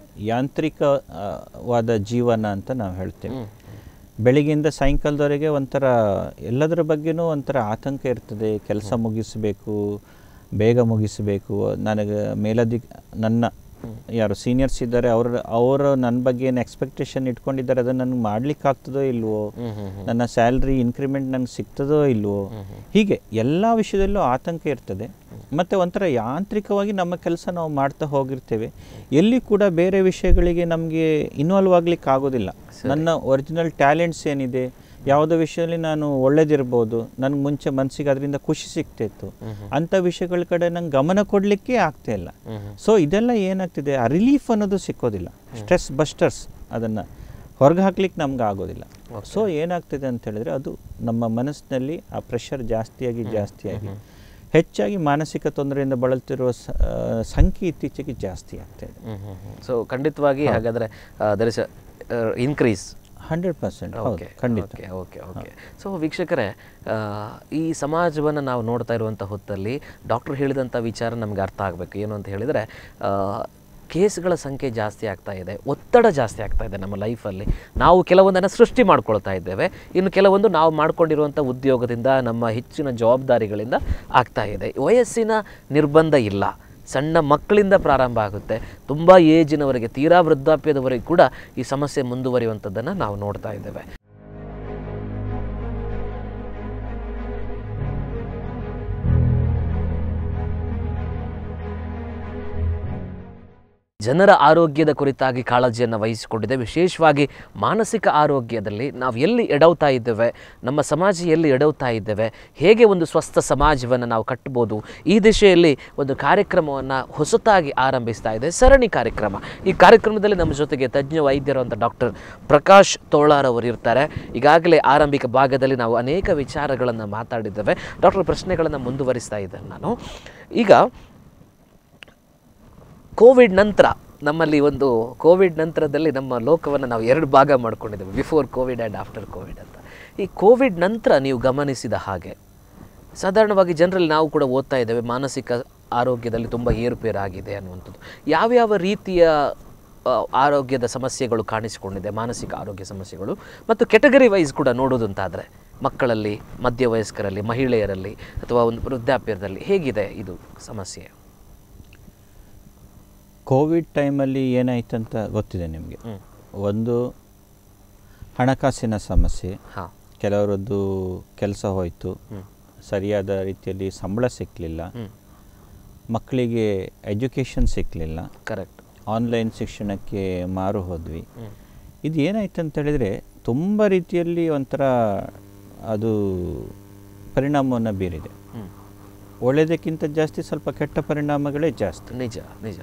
ಯಾಂತ್ರಿಕವಾದ ಜೀವನ ಅಂತ ನಾವು ಹೇಳ್ತೇವೆ ಬೆಳಿಗ್ಗೆಯಿಂದ ಸಾಯಂಕಾಲದವರೆಗೆ ಒಂಥರ ಎಲ್ಲದರ ಬಗ್ಗೆನೂ ಒಂಥರ ಆತಂಕ ಇರ್ತದೆ ಕೆಲಸ ಮುಗಿಸಬೇಕು ಬೇಗ ಮುಗಿಸಬೇಕು ನನಗೆ ಮೇಲಧಿ ನನ್ನ ಯಾರು ಸೀನಿಯರ್ಸ್ ಇದ್ದಾರೆ ಅವ್ರ ಅವರು ನನ್ನ ಬಗ್ಗೆ ಏನು ಎಕ್ಸ್ಪೆಕ್ಟೇಷನ್ ಇಟ್ಕೊಂಡಿದ್ದಾರೆ ಅದನ್ನು ನನಗೆ ಮಾಡ್ಲಿಕ್ಕೆ ಆಗ್ತದೋ ಇಲ್ವೋ ನನ್ನ ಸ್ಯಾಲ್ರಿ ಇನ್ಕ್ರಿಮೆಂಟ್ ನನಗೆ ಸಿಗ್ತದೋ ಇಲ್ವೋ ಹೀಗೆ ಎಲ್ಲ ವಿಷಯದಲ್ಲೂ ಆತಂಕ ಇರ್ತದೆ ಮತ್ತು ಒಂಥರ ಯಾಂತ್ರಿಕವಾಗಿ ನಮ್ಮ ಕೆಲಸ ನಾವು ಮಾಡ್ತಾ ಹೋಗಿರ್ತೇವೆ ಎಲ್ಲಿ ಕೂಡ ಬೇರೆ ವಿಷಯಗಳಿಗೆ ನಮಗೆ ಇನ್ವಾಲ್ವ್ ಆಗ್ಲಿಕ್ಕೆ ಆಗೋದಿಲ್ಲ ನನ್ನ ಒರಿಜಿನಲ್ ಟ್ಯಾಲೆಂಟ್ಸ್ ಏನಿದೆ ಯಾವುದೋ ವಿಷಯದಲ್ಲಿ ನಾನು ಒಳ್ಳೇದಿರ್ಬೋದು ನನಗೆ ಮುಂಚೆ ಮನಸ್ಸಿಗೆ ಅದರಿಂದ ಖುಷಿ ಸಿಗ್ತಿತ್ತು ಅಂಥ ವಿಷಯಗಳ ಕಡೆ ನಂಗೆ ಗಮನ ಕೊಡಲಿಕ್ಕೆ ಆಗ್ತಾ ಇಲ್ಲ ಸೊ ಇದೆಲ್ಲ ಏನಾಗ್ತಿದೆ ಆ ರಿಲೀಫ್ ಅನ್ನೋದು ಸಿಕ್ಕೋದಿಲ್ಲ ಸ್ಟ್ರೆಸ್ ಬಸ್ಟರ್ಸ್ ಅದನ್ನು ಹೊರಗೆ ಹಾಕ್ಲಿಕ್ಕೆ ನಮ್ಗೆ ಆಗೋದಿಲ್ಲ ಸೊ ಏನಾಗ್ತಿದೆ ಅಂತ ಹೇಳಿದ್ರೆ ಅದು ನಮ್ಮ ಮನಸ್ಸಿನಲ್ಲಿ ಆ ಪ್ರೆಷರ್ ಜಾಸ್ತಿಯಾಗಿ ಜಾಸ್ತಿಯಾಗಿ ಹೆಚ್ಚಾಗಿ ಮಾನಸಿಕ ತೊಂದರೆಯಿಂದ ಬಳಲ್ತಿರುವ ಸ- ಆ, ಸಂಖ್ಯೆ ಇತ್ತೀಚೆಗೆ ಜಾಸ್ತಿ ಆಗ್ತಾ ಇದೆ ಸೊ ಖಂಡಿತವಾಗಿ ಹಾಗಾದರೆ there is increase hundred percent ಹೌದು ಓಕೆ ಖಂಡಿತ ಓಕೆ ಓಕೆ ಓಕೆ ಸೊ ವೀಕ್ಷಕರೇ ಆ, ಈ ಸಮಾಜವನ್ನು ನಾವು ನೋಡ್ತಾ ಇರುವಂಥ ಹೊತ್ತಲ್ಲಿ ಡಾಕ್ಟರ್ ಹೇಳಿದಂಥ ವಿಚಾರ ನಮ್ಗೆ ಅರ್ಥ ಆಗಬೇಕು ಏನು ಅಂತ ಹೇಳಿದರೆ ಕೇಸ್ಗಳ ಸಂಖ್ಯೆ ಜಾಸ್ತಿ ಆಗ್ತಾ ಇದೆ ಒತ್ತಡ ಜಾಸ್ತಿ ಆಗ್ತಾ ಇದೆ ನಮ್ಮ ಲೈಫಲ್ಲಿ ನಾವು ಕೆಲವೊಂದನ್ನು ಸೃಷ್ಟಿ ಮಾಡ್ಕೊಳ್ತಾ ಇದ್ದೇವೆ ಇನ್ನು ಕೆಲವೊಂದು ನಾವು ಮಾಡ್ಕೊಂಡಿರುವಂಥ ಉದ್ಯೋಗದಿಂದ ನಮ್ಮ ಹೆಚ್ಚಿನ ಜವಾಬ್ದಾರಿಗಳಿಂದ ಆಗ್ತಾ ಇದೆ ವಯಸ್ಸಿನ ನಿರ್ಬಂಧ ಇಲ್ಲ ಸಣ್ಣ ಮಕ್ಕಳಿಂದ ಪ್ರಾರಂಭ ಆಗುತ್ತೆ ತುಂಬ ಏಜಿನವರೆಗೆ ತೀರಾ ವೃದ್ಧಾಪ್ಯದವರೆಗೆ ಕೂಡ ಈ ಸಮಸ್ಯೆ ಮುಂದುವರಿಯುವಂಥದ್ದನ್ನು ನಾವು ನೋಡ್ತಾ ಇದ್ದೇವೆ ಜನರ ಆರೋಗ್ಯದ ಕುರಿತಾಗಿ ಕಾಳಜಿಯನ್ನು ವಹಿಸಿಕೊಂಡಿದೆ ವಿಶೇಷವಾಗಿ ಮಾನಸಿಕ ಆರೋಗ್ಯದಲ್ಲಿ ನಾವು ಎಲ್ಲಿ ಎಡವ್ತಾ ಇದ್ದೇವೆ ನಮ್ಮ ಸಮಾಜ ಎಲ್ಲಿ ಎಡವ್ತಾ ಇದ್ದೇವೆ ಹೇಗೆ ಒಂದು ಸ್ವಸ್ಥ ಸಮಾಜವನ್ನು ನಾವು ಕಟ್ಟಬೋದು ಈ ದಿಶೆಯಲ್ಲಿ ಒಂದು ಕಾರ್ಯಕ್ರಮವನ್ನು ಹೊಸತಾಗಿ ಆರಂಭಿಸ್ತಾ ಇದೆ ಸರಣಿ ಕಾರ್ಯಕ್ರಮ ಈ ಕಾರ್ಯಕ್ರಮದಲ್ಲಿ ನಮ್ಮ ಜೊತೆಗೆ ತಜ್ಞ ವೈದ್ಯರು ಅಂತ ಡಾಕ್ಟರ್ ಪ್ರಕಾಶ್ ತೋಳಾರ್ ಅವರು ಇರ್ತಾರೆ ಈಗಾಗಲೇ ಆರಂಭಿಕ ಭಾಗದಲ್ಲಿ ನಾವು ಅನೇಕ ವಿಚಾರಗಳನ್ನು ಮಾತಾಡಿದ್ದೇವೆ ಡಾಕ್ಟರ್ ಪ್ರಶ್ನೆಗಳನ್ನು ಮುಂದುವರಿಸ್ತಾ ಇದ್ದೇನೆ ನಾನು ಈಗ ಕೋವಿಡ್ ನಂತರ ನಮ್ಮಲ್ಲಿ ಒಂದು ಕೋವಿಡ್ ನಂತರದಲ್ಲಿ ನಮ್ಮ ಲೋಕವನ್ನು ನಾವು ಎರಡು ಭಾಗ ಮಾಡ್ಕೊಂಡಿದ್ದೇವೆ before Covid and after Covid ಅಂತ ಈ ಕೋವಿಡ್ ನಂತರ ನೀವು ಗಮನಿಸಿದ ಹಾಗೆ ಸಾಧಾರಣವಾಗಿ ಜನರಲ್ಲಿ ನಾವು ಕೂಡ ಓದ್ತಾ ಇದ್ದೇವೆ ಮಾನಸಿಕ ಆರೋಗ್ಯದಲ್ಲಿ ತುಂಬ ಏರುಪೇರಾಗಿದೆ ಅನ್ನುವಂಥದ್ದು ಯಾವ್ಯಾವ ರೀತಿಯ ಆ, ಆರೋಗ್ಯದ ಸಮಸ್ಯೆಗಳು ಕಾಣಿಸಿಕೊಂಡಿದೆ ಮಾನಸಿಕ ಆರೋಗ್ಯ ಸಮಸ್ಯೆಗಳು ಮತ್ತು ಕೆಟಗರಿ ವೈಸ್ ಕೂಡ ನೋಡೋದಂತಾದರೆ ಮಕ್ಕಳಲ್ಲಿ ಮಧ್ಯವಯಸ್ಕರಲ್ಲಿ ಮಹಿಳೆಯರಲ್ಲಿ ಅಥವಾ ಒಂದು ವೃದ್ಧಾಪ್ಯದಲ್ಲಿ ಹೇಗಿದೆ ಇದು ಸಮಸ್ಯೆ ಕೋವಿಡ್ ಟೈಮಲ್ಲಿ ಏನಾಯ್ತು ಅಂತ ಗೊತ್ತಿದೆ ನಿಮಗೆ ಹ್ಮ್. ಒಂದು ಹಣಕಾಸಿನ ಸಮಸ್ಯೆ ಹಾಂ ಕೆಲವರದ್ದು ಕೆಲಸ ಹೋಯಿತು ಹ್ಮ್. ಸರಿಯಾದ ರೀತಿಯಲ್ಲಿ ಸಂಬಳ ಸಿಕ್ಕಲಿಲ್ಲ ಹ್ಞೂ ಮಕ್ಕಳಿಗೆ ಎಜುಕೇಷನ್ ಸಿಕ್ಕಲಿಲ್ಲ ಕರೆಕ್ಟ್ ಆನ್ಲೈನ್ ಶಿಕ್ಷಣಕ್ಕೆ ಮಾರು ಹೋದ್ವಿ ಹ್ಞೂ ಇದು ಏನಾಯ್ತು ಅಂತ ಹೇಳಿದರೆ ತುಂಬ ರೀತಿಯಲ್ಲಿ ಒಂಥರ ಅದು ಪರಿಣಾಮವನ್ನು ಬೀರಿದೆ ಹ್ಞೂ ಒಳ್ಳೆಯದಕ್ಕಿಂತ ಜಾಸ್ತಿ ಸ್ವಲ್ಪ ಕೆಟ್ಟ ಪರಿಣಾಮಗಳೇ ಜಾಸ್ತಿ ನಿಜ ನಿಜ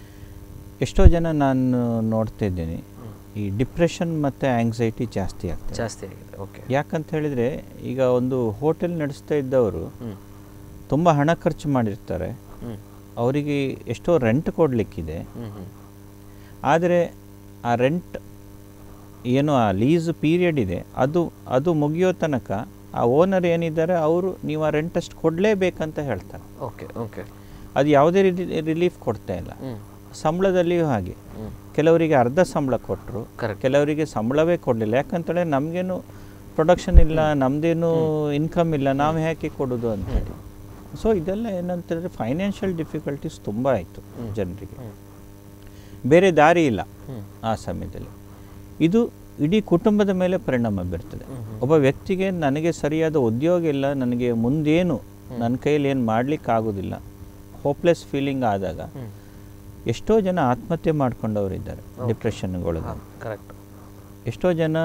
ಎಷ್ಟೋ ಜನ ನಾನು ನೋಡ್ತಾ ಇದ್ದೀನಿ ಈ ಡಿಪ್ರೆಷನ್ ಮತ್ತು ಆಂಗ್ಸೈಟಿ ಜಾಸ್ತಿ ಆಗ್ತದೆ ಜಾಸ್ತಿ ಆಗಿದೆ ಓಕೆ ಯಾಕಂತ ಹೇಳಿದರೆ ಈಗ ಒಂದು ಹೋಟೆಲ್ ನಡೆಸ್ತಾ ಇದ್ದವರು ಹ್ಞೂ ತುಂಬ ಹಣ ಖರ್ಚು ಮಾಡಿರ್ತಾರೆ ಹ್ಞೂ ಅವರಿಗೆ ಎಷ್ಟೋ ರೆಂಟ್ ಕೊಡಲಿಕ್ಕಿದೆ ಹ್ಞೂ ಹ್ಞೂ ಆದರೆ ಆ ರೆಂಟ್ ಏನು ಆ ಲೀಸ್ ಪೀರಿಯಡ್ ಇದೆ ಅದು ಅದು ಮುಗಿಯೋ ತನಕ ಆ ಓನರ್ ಏನಿದ್ದಾರೆ ಅವರು ನೀವು ಆ ರೆಂಟ್ ಅಷ್ಟು ಕೊಡಲೇಬೇಕಂತ ಹೇಳ್ತಾರೆ ಓಕೆ ಓಕೆ ಅದು ಯಾವುದೇ ರಿಲೀಫ್ ಕೊಡ್ತಾ ಇಲ್ಲ ಹ್ಞೂ ಸಂಬಳದಲ್ಲಿಯೂ ಹಾಗೆ ಹ್ಞೂ ಕೆಲವರಿಗೆ ಅರ್ಧ ಸಂಬಳ ಕೊಟ್ಟರು ಕರೆಕ್ಟ್ ಕೆಲವರಿಗೆ ಸಂಬಳವೇ ಕೊಡಲಿಲ್ಲ ಯಾಕಂತೇಳಿ ನಮಗೇನು ಪ್ರೊಡಕ್ಷನ್ ಇಲ್ಲ ನಮ್ಮದೇನು ಇನ್ಕಮ್ ಇಲ್ಲ ನಾವು ಯಾಕೆ ಕೊಡೋದು ಅಂತೇಳಿ ಸೊ ಇದೆಲ್ಲ ಏನಂತಂದರೆ ಫೈನಾನ್ಷಿಯಲ್ ಡಿಫಿಕಲ್ಟೀಸ್ ತುಂಬ ಆಯಿತು ಜನರಿಗೆ ಹ್ಞೂ ಬೇರೆ ದಾರಿ ಇಲ್ಲ ಹ್ಞೂ ಆ ಸಮಯದಲ್ಲಿ ಇದು ಇಡೀ ಕುಟುಂಬದ ಮೇಲೆ ಪರಿಣಾಮ ಬೀರ್ತದೆ ಒಬ್ಬ ವ್ಯಕ್ತಿಗೆ ನನಗೆ ಸರಿಯಾದ ಉದ್ಯೋಗ ಇಲ್ಲ ನನಗೆ ಮುಂದೇನು ನನ್ನ ಕೈಯಲ್ಲಿ ಏನು ಮಾಡಲಿಕ್ಕೆ ಆಗೋದಿಲ್ಲ ಹೋಪ್ಲೆಸ್ ಫೀಲಿಂಗ್ ಆದಾಗ ಹ್ಞೂ ಎಷ್ಟೋ ಜನ ಆತ್ಮಹತ್ಯೆ ಮಾಡ್ಕೊಂಡವರಿದ್ದಾರೆ ಡಿಪ್ರೆಷನ್ಗೊಳಗಾಗಿ ಕರೆಕ್ಟ್ ಎಷ್ಟೋ ಜನ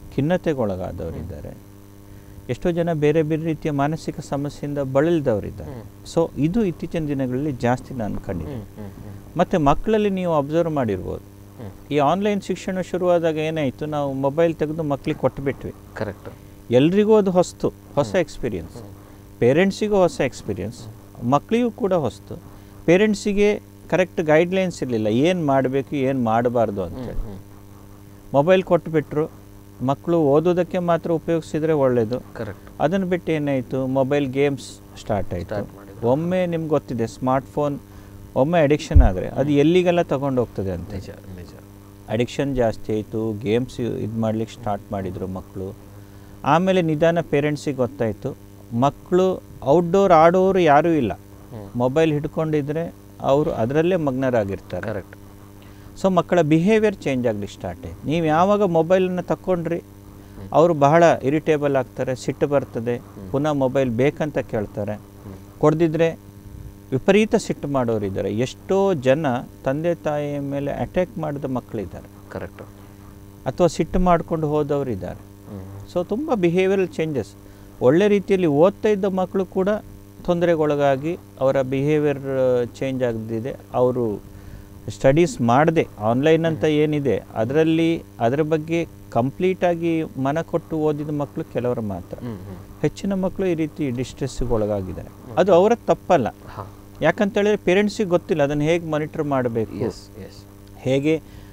ಖಿನ್ನತೆಗೊಳಗಾದವರಿದ್ದಾರೆ ಎಷ್ಟೋ ಜನ ಬೇರೆ ಬೇರೆ ರೀತಿಯ ಮಾನಸಿಕ ಸಮಸ್ಯೆಯಿಂದ ಬಳಲಿದವರಿದ್ದಾರೆ ಹ್ಮ್. ಸೊ ಇದು ಇತ್ತೀಚಿನ ದಿನಗಳಲ್ಲಿ ಜಾಸ್ತಿ ನಾನು ಕಂಡಿದ್ದೆ ಹ್ಞೂ ಹ್ಞೂ ಹ್ಞೂ ಮತ್ತು ಮಕ್ಕಳಲ್ಲಿ ನೀವು ಅಬ್ಸರ್ವ್ ಮಾಡಿರ್ಬೋದು ಹ್ಞೂ ಈ ಆನ್ಲೈನ್ ಶಿಕ್ಷಣ ಶುರುವಾದಾಗ ಏನಾಯಿತು ನಾವು ಮೊಬೈಲ್ ತೆಗೆದು ಮಕ್ಕಳಿಗೆ ಕೊಟ್ಟುಬಿಟ್ವಿ ಕರೆಕ್ಟ್ ಎಲ್ರಿಗೂ ಅದು ಹೊಸ್ತು ಹೊಸ ಎಕ್ಸ್ಪೀರಿಯನ್ಸ್ ಪೇರೆಂಟ್ಸಿಗೂ ಹೊಸ ಎಕ್ಸ್ಪೀರಿಯನ್ಸ್ ಮಕ್ಕಳಿಗೂ ಕೂಡ ಹೊಸ್ತು ಪೇರೆಂಟ್ಸಿಗೆ ಕರೆಕ್ಟ್ ಗೈಡ್ಲೈನ್ಸ್ ಇರಲಿಲ್ಲ ಏನು ಮಾಡಬೇಕು ಏನು ಮಾಡಬಾರ್ದು ಅಂತೇಳಿ ಹ್ಞೂ ಮೊಬೈಲ್ ಕೊಟ್ಟುಬಿಟ್ರು ಮಕ್ಕಳು ಓದೋದಕ್ಕೆ ಮಾತ್ರ ಉಪಯೋಗಿಸಿದ್ರೆ ಒಳ್ಳೆಯದು ಕರೆಕ್ಟ್ ಅದನ್ನು ಬಿಟ್ಟು ಏನಾಯಿತು ಮೊಬೈಲ್ ಗೇಮ್ಸ್ ಸ್ಟಾರ್ಟ್ ಆಯಿತು Start ಮಾಡಿದ್ರು. ಒಮ್ಮೆ ನಿಮ್ಗೆ ಗೊತ್ತಿದೆ ಸ್ಮಾರ್ಟ್ಫೋನ್ ಒಮ್ಮೆ ಅಡಿಕ್ಷನ್ ಆದರೆ ಅದು ಎಲ್ಲಿಗೆಲ್ಲ ತಗೊಂಡು ಹೋಗ್ತದೆ ಅಂತ ನಿಜ ನಿಜ ಅಡಿಕ್ಷನ್ ಜಾಸ್ತಿ ಆಯಿತು ಗೇಮ್ಸ್ ಇದು ಮಾಡ್ಲಿಕ್ಕೆ ಸ್ಟಾರ್ಟ್ ಮಾಡಿದರು ಮಕ್ಕಳು ಆಮೇಲೆ ನಿಧಾನ ಪೇರೆಂಟ್ಸಿಗೆ ಗೊತ್ತಾಯಿತು ಮಕ್ಕಳು ಔಟ್ಡೋರ್ ಆಡೋರು ಯಾರೂ ಇಲ್ಲ ಹ್ಞೂ ಮೊಬೈಲ್ ಹಿಡ್ಕೊಂಡಿದ್ರೆ ಅವರು ಅದರಲ್ಲೇ ಮಗ್ನರಾಗಿರ್ತಾರೆ ಕರೆಕ್ಟ್ ಸೊ ಮಕ್ಕಳ ಬಿಹೇವಿಯರ್ ಚೇಂಜ್ ಆಗಲಿಕ್ಕೆ ಸ್ಟಾರ್ಟ್ ಆಯ್ತು ನೀವು ಯಾವಾಗ ಮೊಬೈಲನ್ನು ತಕ್ಕೊಂಡ್ರಿ ಅವರು ಬಹಳ ಇರಿಟೇಬಲ್ ಆಗ್ತಾರೆ ಸಿಟ್ಟು ಬರ್ತದೆ ಪುನಃ ಮೊಬೈಲ್ ಬೇಕಂತ ಕೇಳ್ತಾರೆ ಕೊಡ್ದಿದ್ರೆ ವಿಪರೀತ ಸಿಟ್ಟು ಮಾಡೋರಿದ್ದಾರೆ ಎಷ್ಟೋ ಜನ ತಂದೆ ತಾಯಿಯ ಮೇಲೆ ಅಟ್ಯಾಕ್ ಮಾಡಿದ ಮಕ್ಕಳಿದ್ದಾರೆ ಕರೆಕ್ಟ್ ಅಥವಾ ಸಿಟ್ಟು ಮಾಡ್ಕೊಂಡು ಹೋದವರಿದ್ದಾರೆ ಹ್ಞೂ ಸೊ ತುಂಬ ಬಿಹೇವಿಯರಲ್ ಚೇಂಜಸ್ ಒಳ್ಳೆ ರೀತಿಯಲ್ಲಿ ಓದ್ತಾ ಇದ್ದ ಮಕ್ಕಳು ಕೂಡ ತೊಂದರೆಗೊಳಗಾಗಿ ಅವರ ಬಿಹೇವಿಯರ್ ಚೇಂಜ್ ಆಗದಿದೆ ಅವರು ಸ್ಟಡೀಸ್ ಮಾಡದೆ ಆನ್ಲೈನ್ ಅಂತ ಏನಿದೆ ಅದರಲ್ಲಿ ಅದರ ಬಗ್ಗೆ ಕಂಪ್ಲೀಟಾಗಿ ಮನ ಕೊಟ್ಟು ಓದಿದ ಮಕ್ಕಳು ಕೆಲವರು ಮಾತ್ರ ಹ್ಞೂ ಹ್ಞೂ ಹೆಚ್ಚಿನ ಮಕ್ಕಳು ಈ ರೀತಿ ಡಿಸ್ಟ್ರೆಸ್ಗೆ ಒಳಗಾಗಿದ್ದಾರೆ ಅದು ಅವರ ತಪ್ಪಲ್ಲ ಹಾಂ ಯಾಕಂತೇಳಿದ್ರೆ ಪೇರೆಂಟ್ಸಿಗೆ ಗೊತ್ತಿಲ್ಲ ಅದನ್ನು ಹೇಗೆ ಮಾನಿಟರ್ ಮಾಡಬೇಕು ಎಸ್ ಎಸ್ ಹೇಗೆ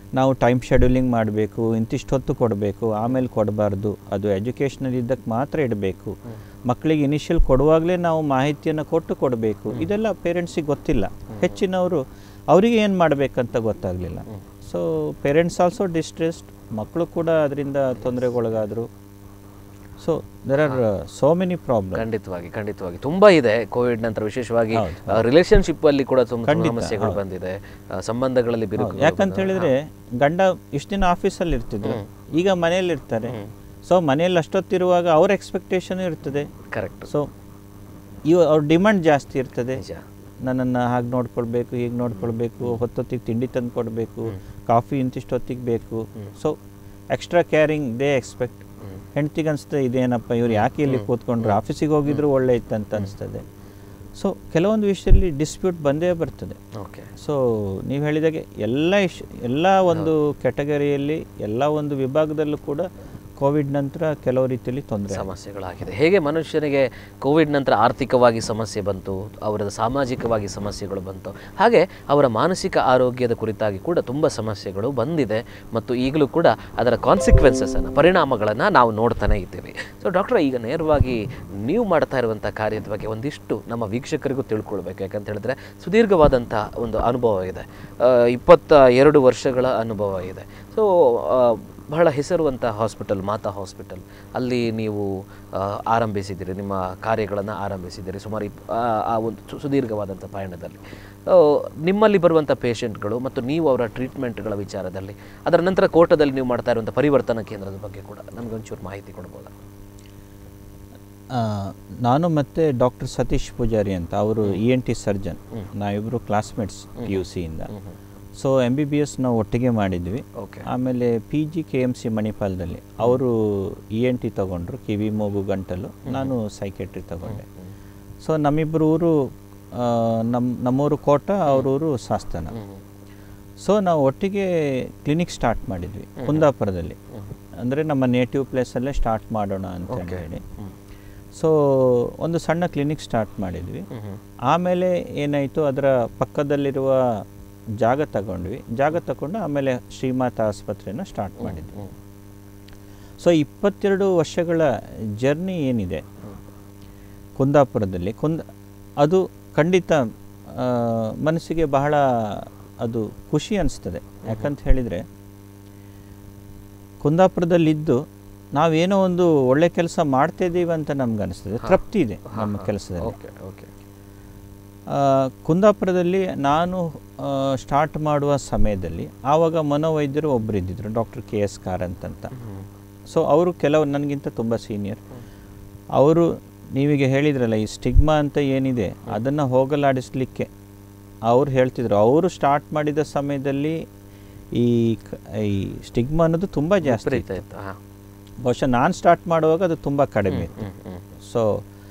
ನಾವು ಟೈಮ್ ಶೆಡ್ಯೂಲಿಂಗ್ ಮಾಡಬೇಕು ಇಂತಿಷ್ಟು ಹೊತ್ತು ಕೊಡಬೇಕು ಆಮೇಲೆ ಕೊಡಬಾರ್ದು ಅದು ಎಜುಕೇಷನಲ್ ಇದ್ದಕ್ಕೆ ಮಾತ್ರ ಇಡಬೇಕು ಮಕ್ಕಳಿಗೆ ಇನಿಷಿಯಲ್ ಕೊಡುವಾಗಲೇ ನಾವು ಮಾಹಿತಿಯನ್ನು ಕೊಟ್ಟು ಕೊಡಬೇಕು ಇದೆಲ್ಲ ಪೇರೆಂಟ್ಸಿಗೆ ಗೊತ್ತಿಲ್ಲ ಹೆಚ್ಚಿನವರು ಅವರಿಗೆ ಏನು ಮಾಡಬೇಕಂತ ಗೊತ್ತಾಗಲಿಲ್ಲ ಸೊ ಪೇರೆಂಟ್ಸ್ ಆಲ್ಸೋ ಡಿಸ್ಟ್ರೆಸ್ಡ್ ಮಕ್ಕಳು ಕೂಡ ಅದರಿಂದ ತೊಂದರೆಗೊಳಗಾದರು so there are so many problem ಖಂಡಿತವಾಗಿ ಖಂಡಿತವಾಗಿ ತುಂಬಾ ಇದೆ ಕೋವಿಡ್ ನಂತರ ವಿಶೇಷವಾಗಿ ರಿಲೇಶನ್ಶಿಪ್ ಅಲ್ಲಿ ಕೂಡ ತುಂಬ ಖಂಡಿತ, ಸಮಸ್ಯೆಗಳು ಹೌದು. ಬಂದಿದೆ ಆ, ಸಂಬಂಧಗಳಲ್ಲಿ ಬಿರುಕು ಯಾಕಂತ ಹೇಳಿದ್ರೆ ಗಂಡ ಇಷ್ಟು ದಿನ ಆಫೀಸಲ್ಲಿ ಇರ್ತಿದ್ರು ಈಗ ಮನೆಯಲ್ಲಿ ಇರ್ತಾರೆ ಸೊ ಮನೆಯಲ್ಲಿ ಅಷ್ಟೊತ್ತಿರುವಾಗ ಅವ್ರ ಎಕ್ಸ್ಪೆಕ್ಟೇಷನ್ ಇರ್ತದೆ ಕರೆಕ್ಟ್ ಸೊ ಇವು ಅವ್ರ ಡಿಮಾಂಡ್ ಜಾಸ್ತಿ ಇರ್ತದೆ ನಿಜ ನನ್ನನ್ನು ಹಾಗೆ ನೋಡ್ಕೊಳ್ಬೇಕು ಹೀಗೆ ನೋಡ್ಕೊಳ್ಬೇಕು ಹೊತ್ತೊತ್ತಿಗೆ ತಿಂಡಿ ತಂದು ಕೊಡಬೇಕು ಕಾಫಿ ಇಂತಿಷ್ಟು ಹೊತ್ತಿಗೆ ಬೇಕು so extra caring they expect ಹೆಂಡ್ತಿಗೆ ಅನಿಸ್ತದೆ ಇದೇನಪ್ಪ ಇವ್ರು ಯಾಕೆ ಇಲ್ಲಿ ಕೂತ್ಕೊಂಡ್ರು ಆಫೀಸಿಗೆ ಹೋಗಿದ್ರು ಒಳ್ಳೆ ಇತ್ತಂತ ಅನಿಸ್ತದೆ ಸೊ ಕೆಲವೊಂದು ವಿಷಯದಲ್ಲಿ ಡಿಸ್ಪ್ಯೂಟ್ ಬಂದೇ ಬರ್ತದೆ ಓಕೆ ಸೊ ನೀವು ಹೇಳಿದಾಗೆ ಎಲ್ಲ ಇಶ್ ಎಲ್ಲ ಒಂದು ಕ್ಯಾಟಗರಿಯಲ್ಲಿ ಎಲ್ಲ ಒಂದು ವಿಭಾಗದಲ್ಲೂ ಕೂಡ ಕೋವಿಡ್ ನಂತರ ಕೆಲವು ರೀತಿಯಲ್ಲಿ ತೊಂದರೆ ಸಮಸ್ಯೆಗಳಾಗಿದೆ ಹೇಗೆ ಮನುಷ್ಯನಿಗೆ ಕೋವಿಡ್ ನಂತರ ಆರ್ಥಿಕವಾಗಿ ಸಮಸ್ಯೆ ಬಂತು ಅವರ ಸಾಮಾಜಿಕವಾಗಿ ಸಮಸ್ಯೆಗಳು ಬಂತು ಹಾಗೆ ಅವರ ಮಾನಸಿಕ ಆರೋಗ್ಯದ ಕುರಿತಾಗಿ ಕೂಡ ತುಂಬ ಸಮಸ್ಯೆಗಳು ಬಂದಿದೆ ಮತ್ತು ಈಗಲೂ ಕೂಡ ಅದರ ಕಾನ್ಸಿಕ್ವೆನ್ಸಸ್ಸನ್ನು ಪರಿಣಾಮಗಳನ್ನು ನಾವು ನೋಡ್ತಾನೆ ಇದ್ದೀವಿ ಸೊ ಡಾಕ್ಟರ್ ಈಗ ನೇರವಾಗಿ ನೀವು ಮಾಡ್ತಾ ಇರುವಂಥ ಕಾರ್ಯದ ಬಗ್ಗೆ ಒಂದಿಷ್ಟು ನಮ್ಮ ವೀಕ್ಷಕರಿಗೂ ತಿಳ್ಕೊಳ್ಬೇಕು ಯಾಕಂತ ಹೇಳಿದ್ರೆ ಸುದೀರ್ಘವಾದಂಥ ಒಂದು ಅನುಭವ ಇದೆ ಆ, ಇಪ್ಪತ್ತ ಎರಡು ವರ್ಷಗಳ ಅನುಭವ ಇದೆ ಸೊ ಬಹಳ ಹೆಸರುವಂಥ ಹಾಸ್ಪಿಟಲ್ ಮಾತಾ ಹಾಸ್ಪಿಟಲ್ ಅಲ್ಲಿ ನೀವು ಆ, ಆರಂಭಿಸಿದ್ದೀರಿ ನಿಮ್ಮ ಕಾರ್ಯಗಳನ್ನು ಆರಂಭಿಸಿದ್ದೀರಿ ಸುಮಾರು ಇಪ್ ಆ ಆ ಒಂದು ಸು- ಸುದೀರ್ಘವಾದಂಥ ಪಯಣದಲ್ಲಿ ಆ, ನಿಮ್ಮಲ್ಲಿ ಬರುವಂಥ ಪೇಷಂಟ್ಗಳು ಮತ್ತು ನೀವು ಅವರ ಟ್ರೀಟ್ಮೆಂಟ್ಗಳ ವಿಚಾರದಲ್ಲಿ ಅದರ ನಂತರ ಕೋಟದಲ್ಲಿ ನೀವು ಮಾಡ್ತಾ ಇರುವಂಥ ಪರಿವರ್ತನಾ ಕೇಂದ್ರದ ಬಗ್ಗೆ ಕೂಡ ನಮಗೆ ಒಂಚೂರು ಮಾಹಿತಿ ಕೊಡ್ಬೋದಾ ಆ, ನಾನು ಮತ್ತು ಡಾಕ್ಟರ್ ಸತೀಶ್ ಪೂಜಾರಿ ಅಂತ ಅವರು ಇ ಎನ್ ಟಿ ಸರ್ಜನ್ ನಾವಿಬ್ಬರು ಕ್ಲಾಸ್ಮೇಟ್ಸ್ ಪಿ ಯು ಸಿಯಿಂದ so M B B S ನಾವು ಒಟ್ಟಿಗೆ ಮಾಡಿದ್ವಿ ಓಕೆ ಆಮೇಲೆ P G K M C ಮಣಿಪಾಲದಲ್ಲಿ ಅವರು ಇ ಎನ್ ಟಿ ತೊಗೊಂಡ್ರು ಕಿವಿ ಮೂಗು ಗಂಟಲು ನಾನು ಸೈಕೆಟ್ರಿ ತಗೊಂಡೆ ಸೊ ನಮ್ಮಿಬ್ಬರು ಊರು ಆ, ನಮ್ಮ ನಮ್ಮೂರು ಕೋಟ ಅವರೂರು ಸಾಸ್ತಾನ ಸೊ ನಾವು ಒಟ್ಟಿಗೆ ಕ್ಲಿನಿಕ್ ಸ್ಟಾರ್ಟ್ ಮಾಡಿದ್ವಿ ಕುಂದಾಪುರದಲ್ಲಿ ಅಂದರೆ ನಮ್ಮ ನೇಟಿವ್ ಪ್ಲೇಸಲ್ಲೇ ಸ್ಟಾರ್ಟ್ ಮಾಡೋಣ ಅಂತ ಹೇಳಿ ಸೊ ಒಂದು ಸಣ್ಣ ಕ್ಲಿನಿಕ್ ಸ್ಟಾರ್ಟ್ ಮಾಡಿದ್ವಿ ಆಮೇಲೆ ಏನಾಯಿತು ಅದರ ಪಕ್ಕದಲ್ಲಿರುವ ಜಾಗ ತಗೊಂಡ್ವಿ ಜಾಗ ತಗೊಂಡು ಆಮೇಲೆ ಶ್ರೀಮಾತಾ ಆಸ್ಪತ್ರೆನ ಸ್ಟಾರ್ಟ್ ಮಾಡಿದ್ವಿ ಸೊ ಇಪ್ಪತ್ತೆರಡು ವರ್ಷಗಳ ಜರ್ನಿ ಏನಿದೆ ಕುಂದಾಪುರದಲ್ಲಿ ಕುಂದ ಅದು ಖಂಡಿತ ಆ, ಮನಸ್ಸಿಗೆ ಬಹಳ ಅದು ಖುಷಿ ಅನಿಸ್ತದೆ ಯಾಕಂತ ಹೇಳಿದರೆ ಕುಂದಾಪುರದಲ್ಲಿದ್ದು ನಾವೇನೋ ಒಂದು ಒಳ್ಳೆ ಕೆಲಸ ಮಾಡ್ತಾ ಇದ್ದೀವಿ ಅಂತ ನಮ್ಗೆ ಅನಿಸ್ತದೆ ತೃಪ್ತಿ ಇದೆ ನಮ್ಮ ಕೆಲಸದಲ್ಲಿ ಓಕೆ ಓಕೆ ಆ, ಕುಂದಾಪುರದಲ್ಲಿ ನಾನು ಸ್ಟಾರ್ಟ್ ಮಾಡುವ ಸಮಯದಲ್ಲಿ ಆವಾಗ ಮನೋವೈದ್ಯರು ಒಬ್ಬರು ಇದ್ದಿದ್ರು ಡಾಕ್ಟರ್ ಕೆ ಎಸ್ ಕಾರಂತ್ ಅಂತ ಸೊ ಅವರು ಕೆಲವು ನನಗಿಂತ ತುಂಬ ಸೀನಿಯರ್ ಅವರು ನೀವೀಗ ಹೇಳಿದ್ರಲ್ಲ ಈ ಸ್ಟಿಗ್ಮಾ ಅಂತ ಏನಿದೆ ಅದನ್ನು ಹೋಗಲಾಡಿಸ್ಲಿಕ್ಕೆ ಅವ್ರು ಹೇಳ್ತಿದ್ರು ಅವರು ಸ್ಟಾರ್ಟ್ ಮಾಡಿದ ಸಮಯದಲ್ಲಿ ಈ ಕ- ಈ ಸ್ಟಿಗ್ಮಾ ಅನ್ನೋದು ತುಂಬ ಜಾಸ್ತಿ ವಿಪರೀತ ಇತ್ತು ಹಾಂ ಬಹುಶಃ ನಾನು ಸ್ಟಾರ್ಟ್ ಮಾಡುವಾಗ ಅದು ತುಂಬ ಕಡಿಮೆ ಇತ್ತು ಹ್ಞೂ ಹ್ಞೂ ಸೊ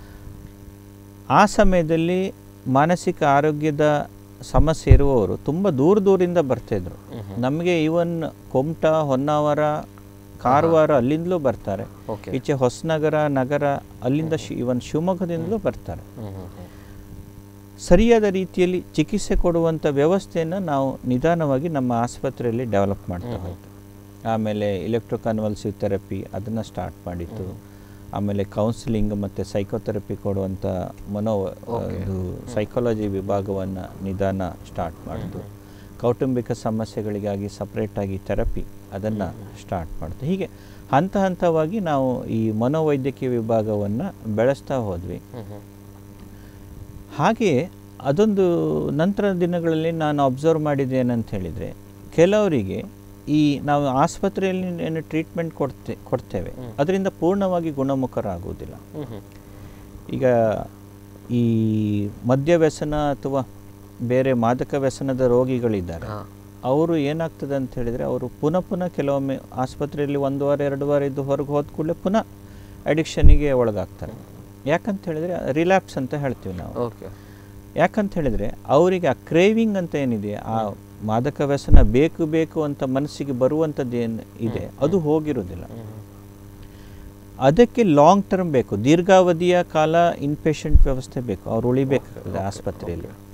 ಆ ಸಮಯದಲ್ಲಿ ಮಾನಸಿಕ ಆರೋಗ್ಯದ ಸಮಸ್ಯೆ ಇರುವವರು ತುಂಬ ದೂರ ದೂರಿಂದ ಬರ್ತಾಯಿದ್ರು ನಮಗೆ ಈವನ್ ಕೊಮಟ ಹೊನ್ನಾವರ ಕಾರವಾರ ಅಲ್ಲಿಂದಲೂ ಬರ್ತಾರೆ ಓಕೆ ಈಚೆ ಹೊಸನಗರ ನಗರ ಅಲ್ಲಿಂದ ಶಿ ಇವನ್ ಶಿವಮೊಗ್ಗದಿಂದಲೂ ಬರ್ತಾರೆ ಹ್ಞೂ ಹ್ಞೂ ಹ್ಞೂ ಸರಿಯಾದ ರೀತಿಯಲ್ಲಿ ಚಿಕಿತ್ಸೆ ಕೊಡುವಂಥ ವ್ಯವಸ್ಥೆಯನ್ನು ನಾವು ನಿಧಾನವಾಗಿ ನಮ್ಮ ಆಸ್ಪತ್ರೆಯಲ್ಲಿ ಡೆವಲಪ್ ಮಾಡ್ತಾ ಹೋಯ್ತು ಆಮೇಲೆ ಇಲೆಕ್ಟ್ರೋಕನ್ವಲ್ಸಿವ್ ಥೆರಪಿ ಅದನ್ನು ಸ್ಟಾರ್ಟ್ ಮಾಡಿತ್ತು ಆಮೇಲೆ ಕೌನ್ಸಿಲಿಂಗ್ ಮತ್ತು ಸೈಕೋಥೆರಪಿ ಕೊಡುವಂಥ ಮನೋ ಇದು ಸೈಕಾಲಜಿ ವಿಭಾಗವನ್ನು ನಿಧಾನ ಸ್ಟಾರ್ಟ್ ಮಾಡಿದ್ದು ಕೌಟುಂಬಿಕ ಸಮಸ್ಯೆಗಳಿಗಾಗಿ ಸಪ್ರೇಟಾಗಿ ಥೆರಪಿ ಅದನ್ನು ಸ್ಟಾರ್ಟ್ ಮಾಡ್ತು ಹೀಗೆ ಹಂತ ಹಂತವಾಗಿ ನಾವು ಈ ಮನೋವೈದ್ಯಕೀಯ ವಿಭಾಗವನ್ನು ಬೆಳೆಸ್ತಾ ಹೋದ್ವಿ ಹ್ಞೂ ಹ್ಞೂ ಹಾಗೆಯೇ ಅದೊಂದು ನಂತರ ದಿನಗಳಲ್ಲಿ ನಾನು ಅಬ್ಸರ್ವ್ ಮಾಡಿದ್ದೆ ಏನಂತ ಹೇಳಿದರೆ ಕೆಲವರಿಗೆ ಈ ನಾವು ಆಸ್ಪತ್ರೆಯಲ್ಲಿ ಏನು ಟ್ರೀಟ್ಮೆಂಟ್ ಕೊಡ್ತೇ ಕೊಡ್ತೇವೆ ಅದರಿಂದ ಪೂರ್ಣವಾಗಿ ಗುಣಮುಖರಾಗುವುದಿಲ್ಲ ಹ್ಞೂ ಹ್ಞೂ ಈಗ ಈ ಮದ್ಯ ವ್ಯಸನ ಅಥವಾ ಬೇರೆ ಮಾದಕ ವ್ಯಸನದ ರೋಗಿಗಳಿದ್ದಾರೆ ಹಾಂ ಅವರು ಏನಾಗ್ತದೆ ಅಂತ ಹೇಳಿದರೆ ಅವರು ಪುನಃ ಪುನಃ ಕೆಲವೊಮ್ಮೆ ಆಸ್ಪತ್ರೆಯಲ್ಲಿ ಒಂದು ವಾರ ಎರಡು ವಾರ ಇದ್ದು ಹೊರಗೆ ಹೋದ ಕೂಡಲೇ ಪುನಃ ಅಡಿಕ್ಷನಿಗೆ ಒಳಗಾಗ್ತಾರೆ ಯಾಕಂತ ಹೇಳಿದರೆ ರಿಲ್ಯಾಪ್ಸ್ ಅಂತ ಹೇಳ್ತೀವಿ ನಾವು ಓಕೆ ಯಾಕಂತ ಹೇಳಿದರೆ ಅವರಿಗೆ ಆ ಕ್ರೇವಿಂಗ್ ಅಂತ ಏನಿದೆ ಆ ಮಾದಕ ವ್ಯಸನ ಬೇಕು ಬೇಕು ಅಂತ ಮನಸ್ಸಿಗೆ ಬರುವಂಥದ್ದು ಏನು ಇದೆ ಅದು ಹೋಗಿರೋದಿಲ್ಲ ಅದಕ್ಕೆ ಲಾಂಗ್ ಟರ್ಮ್ ಬೇಕು ದೀರ್ಘಾವಧಿಯ ಕಾಲ ಇನ್ಪೇಷಂಟ್ ವ್ಯವಸ್ಥೆ ಬೇಕು ಅವ್ರು ಉಳಿಬೇಕಾಗ್ತದೆ ಆಸ್ಪತ್ರೆಯಲ್ಲಿ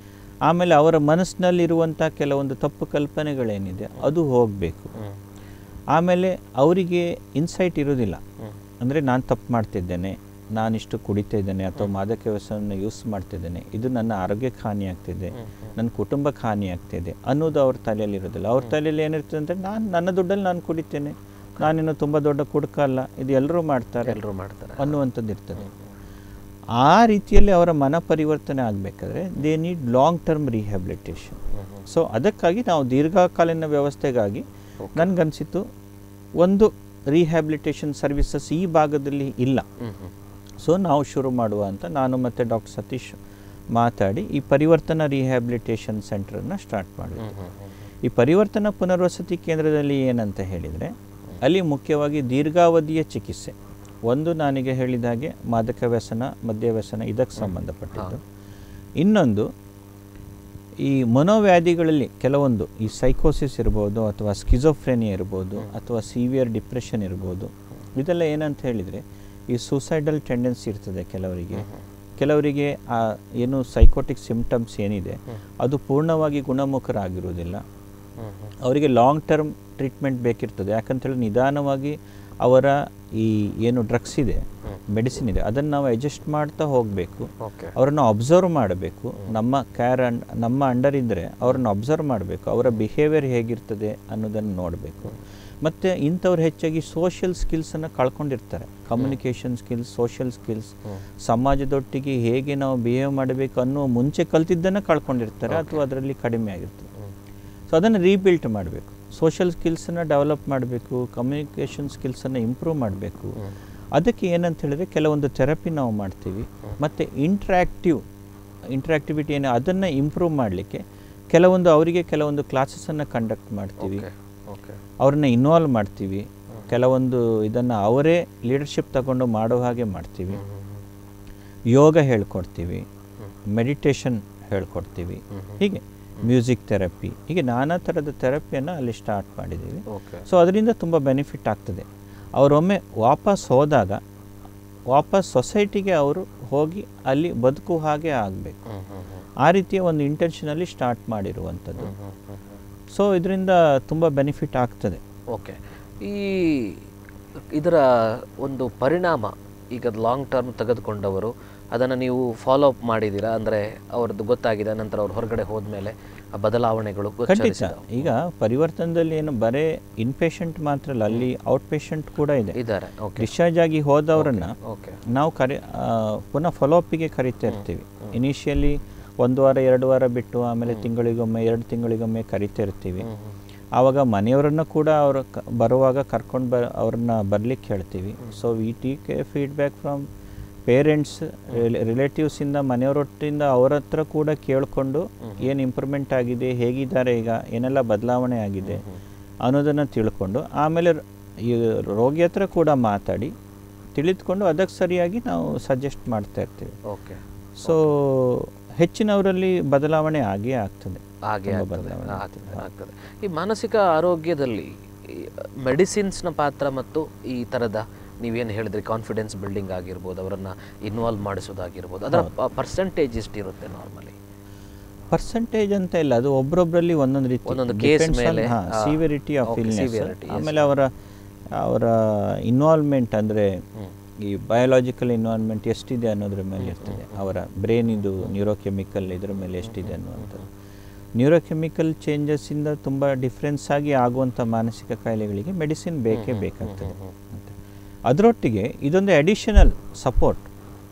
ಆಮೇಲೆ ಅವರ ಮನಸ್ಸಿನಲ್ಲಿರುವಂಥ ಕೆಲವೊಂದು ತಪ್ಪು ಕಲ್ಪನೆಗಳೇನಿದೆ ಅದು ಹೋಗಬೇಕು ಆಮೇಲೆ ಅವರಿಗೆ ಇನ್ಸೈಟ್ ಇರೋದಿಲ್ಲ ಅಂದರೆ ನಾನು ತಪ್ಪು ಮಾಡ್ತಿದ್ದೇನೆ ನಾನಿಷ್ಟು ಕುಡಿತಾ ಇದ್ದೇನೆ ಅಥವಾ ಮಾದಕ ವ್ಯಸನವನ್ನು ಯೂಸ್ ಮಾಡ್ತಿದ್ದೇನೆ ಇದು ನನ್ನ ಆರೋಗ್ಯಕ್ಕೆ ಹಾನಿ ಆಗ್ತಿದೆ ನನ್ನ ಕುಟುಂಬಕ್ಕೆ ಹಾನಿ ಆಗ್ತಿದೆ ಅನ್ನೋದು ಅವ್ರ ತಲೆಯಲ್ಲಿ ಇರೋದಿಲ್ಲ ಅವ್ರ ತಲೆಯಲ್ಲಿ ಏನಿರ್ತದೆ ಅಂದರೆ ನಾನು ನನ್ನ ದುಡ್ಡಲ್ಲಿ ನಾನು ಕುಡಿತೇನೆ ನಾನೇನು ತುಂಬ ದೊಡ್ಡ ಕುಡುಕ ಅಲ್ಲ ಇದು ಎಲ್ಲರೂ ಮಾಡ್ತಾರೆ ಎಲ್ಲರೂ ಮಾಡ್ತಾರೆ ಅನ್ನುವಂಥದ್ದು ಇರ್ತದೆ ಆ ರೀತಿಯಲ್ಲಿ ಅವರ ಮನ ಪರಿವರ್ತನೆ ಆಗಬೇಕಾದ್ರೆ they need long term rehabilitation so ಅದಕ್ಕಾಗಿ ನಾವು ದೀರ್ಘಕಾಲೀನ ವ್ಯವಸ್ಥೆಗಾಗಿ ನನಗನ್ಸಿತ್ತು ಒಂದು ರಿಹ್ಯಾಬಿಲಿಟೇಷನ್ ಸರ್ವಿಸಸ್ ಈ ಭಾಗದಲ್ಲಿ ಇಲ್ಲ ಸೊ ನಾವು ಶುರು ಮಾಡುವ ಅಂತ ನಾನು ಮತ್ತು ಡಾಕ್ಟರ್ ಸತೀಶ್ ಮಾತಾಡಿ ಈ ಪರಿವರ್ತನಾ ರಿಹ್ಯಾಬಿಲಿಟೇಷನ್ ಸೆಂಟರನ್ನು ಸ್ಟಾರ್ಟ್ ಮಾಡಿದ್ವಿ ಈ ಪರಿವರ್ತನಾ ಪುನರ್ವಸತಿ ಕೇಂದ್ರದಲ್ಲಿ ಏನಂತ ಹೇಳಿದರೆ ಅಲ್ಲಿ ಮುಖ್ಯವಾಗಿ ದೀರ್ಘಾವಧಿಯ ಚಿಕಿತ್ಸೆ ಒಂದು ನಾನೀಗ ಹೇಳಿದ ಹಾಗೆ ಮಾದಕ ವ್ಯಸನ ಮದ್ಯ ವ್ಯಸನ ಇದಕ್ಕೆ ಸಂಬಂಧಪಟ್ಟಿದ್ದು ಇನ್ನೊಂದು ಈ ಮನೋವ್ಯಾಧಿಗಳಲ್ಲಿ ಕೆಲವೊಂದು ಈ ಸೈಕೋಸಿಸ್ ಇರ್ಬೋದು ಅಥವಾ ಸ್ಕಿಜೋಫ್ರೆನಿಯಾ ಇರ್ಬೋದು ಅಥವಾ ಸಿವಿಯರ್ ಡಿಪ್ರೆಷನ್ ಇರ್ಬೋದು ಇದೆಲ್ಲ ಏನಂತ ಹೇಳಿದರೆ ಈ ಸೂಸೈಡಲ್ ಟೆಂಡೆನ್ಸಿ ಇರ್ತದೆ ಕೆಲವರಿಗೆ ಕೆಲವರಿಗೆ ಆ ಏನು ಸೈಕೋಟಿಕ್ ಸಿಂಪ್ಟಮ್ಸ್ ಏನಿದೆ ಅದು ಪೂರ್ಣವಾಗಿ ಗುಣಮುಖರಾಗಿರುವುದಿಲ್ಲ ಅವರಿಗೆ ಲಾಂಗ್ ಟರ್ಮ್ ಟ್ರೀಟ್ಮೆಂಟ್ ಬೇಕಿರ್ತದೆ ಯಾಕಂತೇಳಿ ನಿಧಾನವಾಗಿ ಅವರ ಈ ಏನು ಡ್ರಗ್ಸ್ ಇದೆ ಮೆಡಿಸಿನ್ ಇದೆ ಅದನ್ನು ನಾವು ಅಡ್ಜಸ್ಟ್ ಮಾಡ್ತಾ ಹೋಗಬೇಕು ಓಕೆ ಅವರನ್ನು ಅಬ್ಸರ್ವ್ ಮಾಡಬೇಕು ನಮ್ಮ ಕ್ಯಾರ್ ಅಂಡ್ ನಮ್ಮ ಅಂಡರ್ ಇದ್ದರೆ ಅವರನ್ನು ಅಬ್ಸರ್ವ್ ಮಾಡಬೇಕು ಅವರ ಬಿಹೇವಿಯರ್ ಹೇಗಿರ್ತದೆ ಅನ್ನೋದನ್ನು ನೋಡಬೇಕು ಮತ್ತು ಇಂಥವ್ರು ಹೆಚ್ಚಾಗಿ ಸೋಷಿಯಲ್ ಸ್ಕಿಲ್ಸನ್ನು ಕಳ್ಕೊಂಡಿರ್ತಾರೆ ಕಮ್ಯುನಿಕೇಷನ್ ಸ್ಕಿಲ್ಸ್ ಸೋಷಿಯಲ್ ಸ್ಕಿಲ್ಸ್ ಸಮಾಜದೊಟ್ಟಿಗೆ ಹೇಗೆ ನಾವು ಬಿಹೇವ್ ಮಾಡಬೇಕು ಅನ್ನೋ ಮುಂಚೆ ಕಲ್ತಿದ್ದನ್ನು ಕಳ್ಕೊಂಡಿರ್ತಾರೆ ಅಥವಾ ಅದರಲ್ಲಿ ಕಡಿಮೆ ಆಗಿರ್ತದೆ ಸೊ ಅದನ್ನು ರೀಬಿಲ್ಟ್ ಮಾಡಬೇಕು ಸೋಷಿಯಲ್ ಸ್ಕಿಲ್ಸನ್ನು ಡೆವಲಪ್ ಮಾಡಬೇಕು ಕಮ್ಯುನಿಕೇಷನ್ ಸ್ಕಿಲ್ಸನ್ನು ಇಂಪ್ರೂವ್ ಮಾಡಬೇಕು ಅದಕ್ಕೆ ಏನಂತ ಹೇಳಿದ್ರೆ ಕೆಲವೊಂದು ಥೆರಪಿ ನಾವು ಮಾಡ್ತೀವಿ ಮತ್ತು ಇಂಟ್ರ್ಯಾಕ್ಟಿವ್ ಇಂಟ್ರ್ಯಾಕ್ಟಿವಿಟಿ ಏನು ಅದನ್ನು ಇಂಪ್ರೂವ್ ಮಾಡಲಿಕ್ಕೆ ಕೆಲವೊಂದು ಅವರಿಗೆ ಕೆಲವೊಂದು ಕ್ಲಾಸಸನ್ನು ಕಂಡಕ್ಟ್ ಮಾಡ್ತೀವಿ ಓಕೆ ಅವ್ರನ್ನ ಇನ್ವಾಲ್ವ್ ಮಾಡ್ತೀವಿ ಕೆಲವೊಂದು ಇದನ್ನು ಅವರೇ ಲೀಡರ್ಶಿಪ್ ತಗೊಂಡು ಮಾಡೋ ಹಾಗೆ ಮಾಡ್ತೀವಿ ಯೋಗ ಹೇಳ್ಕೊಡ್ತೀವಿ ಮೆಡಿಟೇಷನ್ ಹೇಳ್ಕೊಡ್ತೀವಿ ಹೀಗೆ ಮ್ಯೂಸಿಕ್ ಥೆರಪಿ ಹೀಗೆ ನಾನಾ ಥರದ ಥೆರಪಿಯನ್ನು ಅಲ್ಲಿ ಸ್ಟಾರ್ಟ್ ಮಾಡಿದ್ದೀವಿ ಓಕೆ ಸೊ ಅದರಿಂದ ತುಂಬ ಬೆನಿಫಿಟ್ ಆಗ್ತದೆ ಅವರೊಮ್ಮೆ ವಾಪಸ್ ಹೋದಾಗ ವಾಪಸ್ ಸೊಸೈಟಿಗೆ ಅವರು ಹೋಗಿ ಅಲ್ಲಿ ಬದುಕು ಹಾಗೆ ಆಗಬೇಕು ಆ ರೀತಿಯ ಒಂದು ಇಂಟೆನ್ಷನಲ್ಲಿ ಸ್ಟಾರ್ಟ್ ಮಾಡಿರುವಂಥದ್ದು ಸೊ ಇದರಿಂದ ತುಂಬ ಬೆನಿಫಿಟ್ ಆಗ್ತದೆ ಓಕೆ ಈ ಇದರ ಒಂದು ಪರಿಣಾಮ ಈಗ ಲಾಂಗ್ ಟರ್ಮ್ ತೆಗೆದುಕೊಂಡವರು ಅದನ್ನು ನೀವು ಫಾಲೋ ಅಪ್ ಮಾಡಿದ್ದೀರಾ ಅಂದರೆ ಅವ್ರದ್ದು ಗೊತ್ತಾಗಿದೆ ನಂತರ ಅವ್ರು ಹೊರಗಡೆ ಹೋದ್ಮೇಲೆ ಆ ಬದಲಾವಣೆಗಳು ಖಂಡಿತ ಗೋಚರಿಸಿದವು. ಈಗ ಪರಿವರ್ತನದಲ್ಲಿ ಏನು ಬರೇ ಇನ್ಪೇಷಂಟ್ ಮಾತ್ರ ಅಲ್ಲ ಅಲ್ಲಿ ಔಟ್ ಪೇಷಂಟ್ ಕೂಡ ಇದೆ ಇದ್ದಾರೆ ಓಕೆ ಡಿಸ್ಚಾರ್ಜ್ ಆಗಿ ಹೋದವರನ್ನ ಓಕೆ ನಾವು ಕರಿ ಆ, ಪುನಃ ಫಾಲೋಅಪ್ಪಿಗೆ ಕರಿತಾ ಇರ್ತೀವಿ ಇನಿಷಿಯಲಿ ಒಂದು ವಾರ ಎರಡು ವಾರ ಬಿಟ್ಟು ಆಮೇಲೆ ತಿಂಗಳಿಗೊಮ್ಮೆ ಎರಡು ತಿಂಗಳಿಗೊಮ್ಮೆ ಕರಿತಾ ಇರ್ತೀವಿ ಆವಾಗ ಮನೆಯವರನ್ನ ಕೂಡ ಅವರು ಕ- ಬರುವಾಗ ಕರ್ಕೊಂಡು ಬ ಅವ್ರನ್ನ ಬರ್ಲಿಕ್ಕೆ ಹೇಳ್ತೀವಿ so we take feedback from parents ರಿಲೇಟಿವ್ಸಿಂದ ಮನೆಯವರೊಟ್ಟಿಂದ ಅವ್ರ ಹತ್ರ ಕೂಡ ಕೇಳಿಕೊಂಡು ಏನು ಇಂಪ್ರೂವ್ಮೆಂಟ್ ಆಗಿದೆ ಹೇಗಿದ್ದಾರೆ ಈಗ ಏನೆಲ್ಲ ಬದಲಾವಣೆ ಆಗಿದೆ ಅನ್ನೋದನ್ನು ತಿಳ್ಕೊಂಡು ಆಮೇಲೆ ರ- ಈ ರೋಗಿ ಹತ್ರ ಕೂಡ ಮಾತಾಡಿ ತಿಳಿದುಕೊಂಡು ಅದಕ್ಕೆ ಸರಿಯಾಗಿ ನಾವು ಸಜೆಸ್ಟ್ ಮಾಡ್ತಾ ಇರ್ತೀವಿ ಓಕೆ ಸೊ ಹೆಚ್ಚಿನವರಲ್ಲಿ ಬದಲಾವಣೆ ಆಗೇ ಆಗ್ತದೆ ಹಾಗೆ ತುಂಬ ಆಗ್ತದೆ ಬದಲಾವಣೆ ಆಗ್ತದೆ ಆಗ್ತದೆ ಈ ಮಾನಸಿಕ ಆರೋಗ್ಯದಲ್ಲಿ ಮೆಡಿಸಿನ್ಸ್ನ ಪಾತ್ರ ಮತ್ತು ಈ ಥರದ ನೀವೇನು ಹೇಳಿದ್ರಿ ಕಾನ್ಫಿಡೆನ್ಸ್ ಬಿಲ್ಡಿಂಗ್ ಆಗಿರ್ಬೋದು ಅವರನ್ನು ಇನ್ವಾಲ್ವ್ ಮಾಡಿಸೋದಾಗಿರ್ಬೋದು ಅದರ ಪರ್ಸೆಂಟೇಜ್ ಎಷ್ಟಿರುತ್ತೆ ನಾರ್ಮಲಿ ಪರ್ಸೆಂಟೇಜ್ ಅಂತ ಇಲ್ಲ ಅದು ಒಬ್ರೊಬ್ರಲ್ಲಿ ಒಂದೊಂದು ರೀತಿ ಒಂದೊಂದು case ಮೇಲೆ, ಆ, severity of okay, illness severity, yes. ಆಮೇಲೆ ಅವರ ಅವರ ಇನ್ವಾಲ್ವ್ಮೆಂಟ್ ಅಂದರೆ ಈ ಬಯೋಲಾಜಿಕಲ್ ಇನ್ವಾಲ್ವ್ಮೆಂಟ್ ಎಷ್ಟಿದೆ ಅನ್ನೋದ್ರ ಮೇಲೆ ಇರ್ತದೆ ಅವರ ಬ್ರೈನ್ ಇದು ನ್ಯೂರೋಕೆಮಿಕಲ್ ಇದ್ರ ಮೇಲೆ ಎಷ್ಟಿದೆ ಅನ್ನುವಂಥದ್ದು ನ್ಯೂರೋಕೆಮಿಕಲ್ ಚೇಂಜಸ್ಸಿಂದ ತುಂಬ ಡಿಫ್ರೆನ್ಸ್ ಆಗಿ ಆಗುವಂಥ ಮಾನಸಿಕ ಕಾಯಿಲೆಗಳಿಗೆ ಮೆಡಿಸಿನ್ ಬೇಕೇ ಬೇಕಾಗ್ತದೆ ಅಂತ ಅದರೊಟ್ಟಿಗೆ ಇದೊಂದು ಅಡಿಷನಲ್ ಸಪೋರ್ಟ್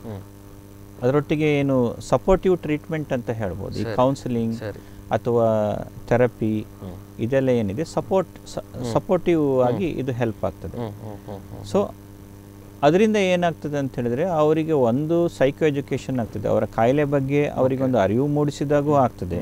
ಅದರೊಟ್ಟಿಗೆ ಏನು ಸಪೋರ್ಟಿವ್ ಟ್ರೀಟ್ಮೆಂಟ್ ಅಂತ ಹೇಳ್ಬೋದು ಈ ಸರಿ, ಕೌನ್ಸಿಲಿಂಗ್ ಸರಿ ಅಥವಾ ಥೆರಪಿ ಇದೆಲ್ಲ ಏನಿದೆ ಸಪೋರ್ಟ್ ಸಪೋರ್ಟಿವ್ ಆಗಿ ಇದು ಹೆಲ್ಪ್ ಆಗ್ತದೆ hmm, hmm, hmm, hmm. So ಅದರಿಂದ ಏನಾಗ್ತದೆ ಅಂತ ಹೇಳಿದ್ರೆ ಅವರಿಗೆ ಒಂದು ಸೈಕೋ ಎಜುಕೇಷನ್ ಆಗ್ತದೆ ಅವರ ಕಾಯಿಲೆ ಬಗ್ಗೆ ಅವರಿಗೆ ಒಂದು ಅರಿವು ಮೂಡಿಸಿದಾಗೂ ಆಗ್ತದೆ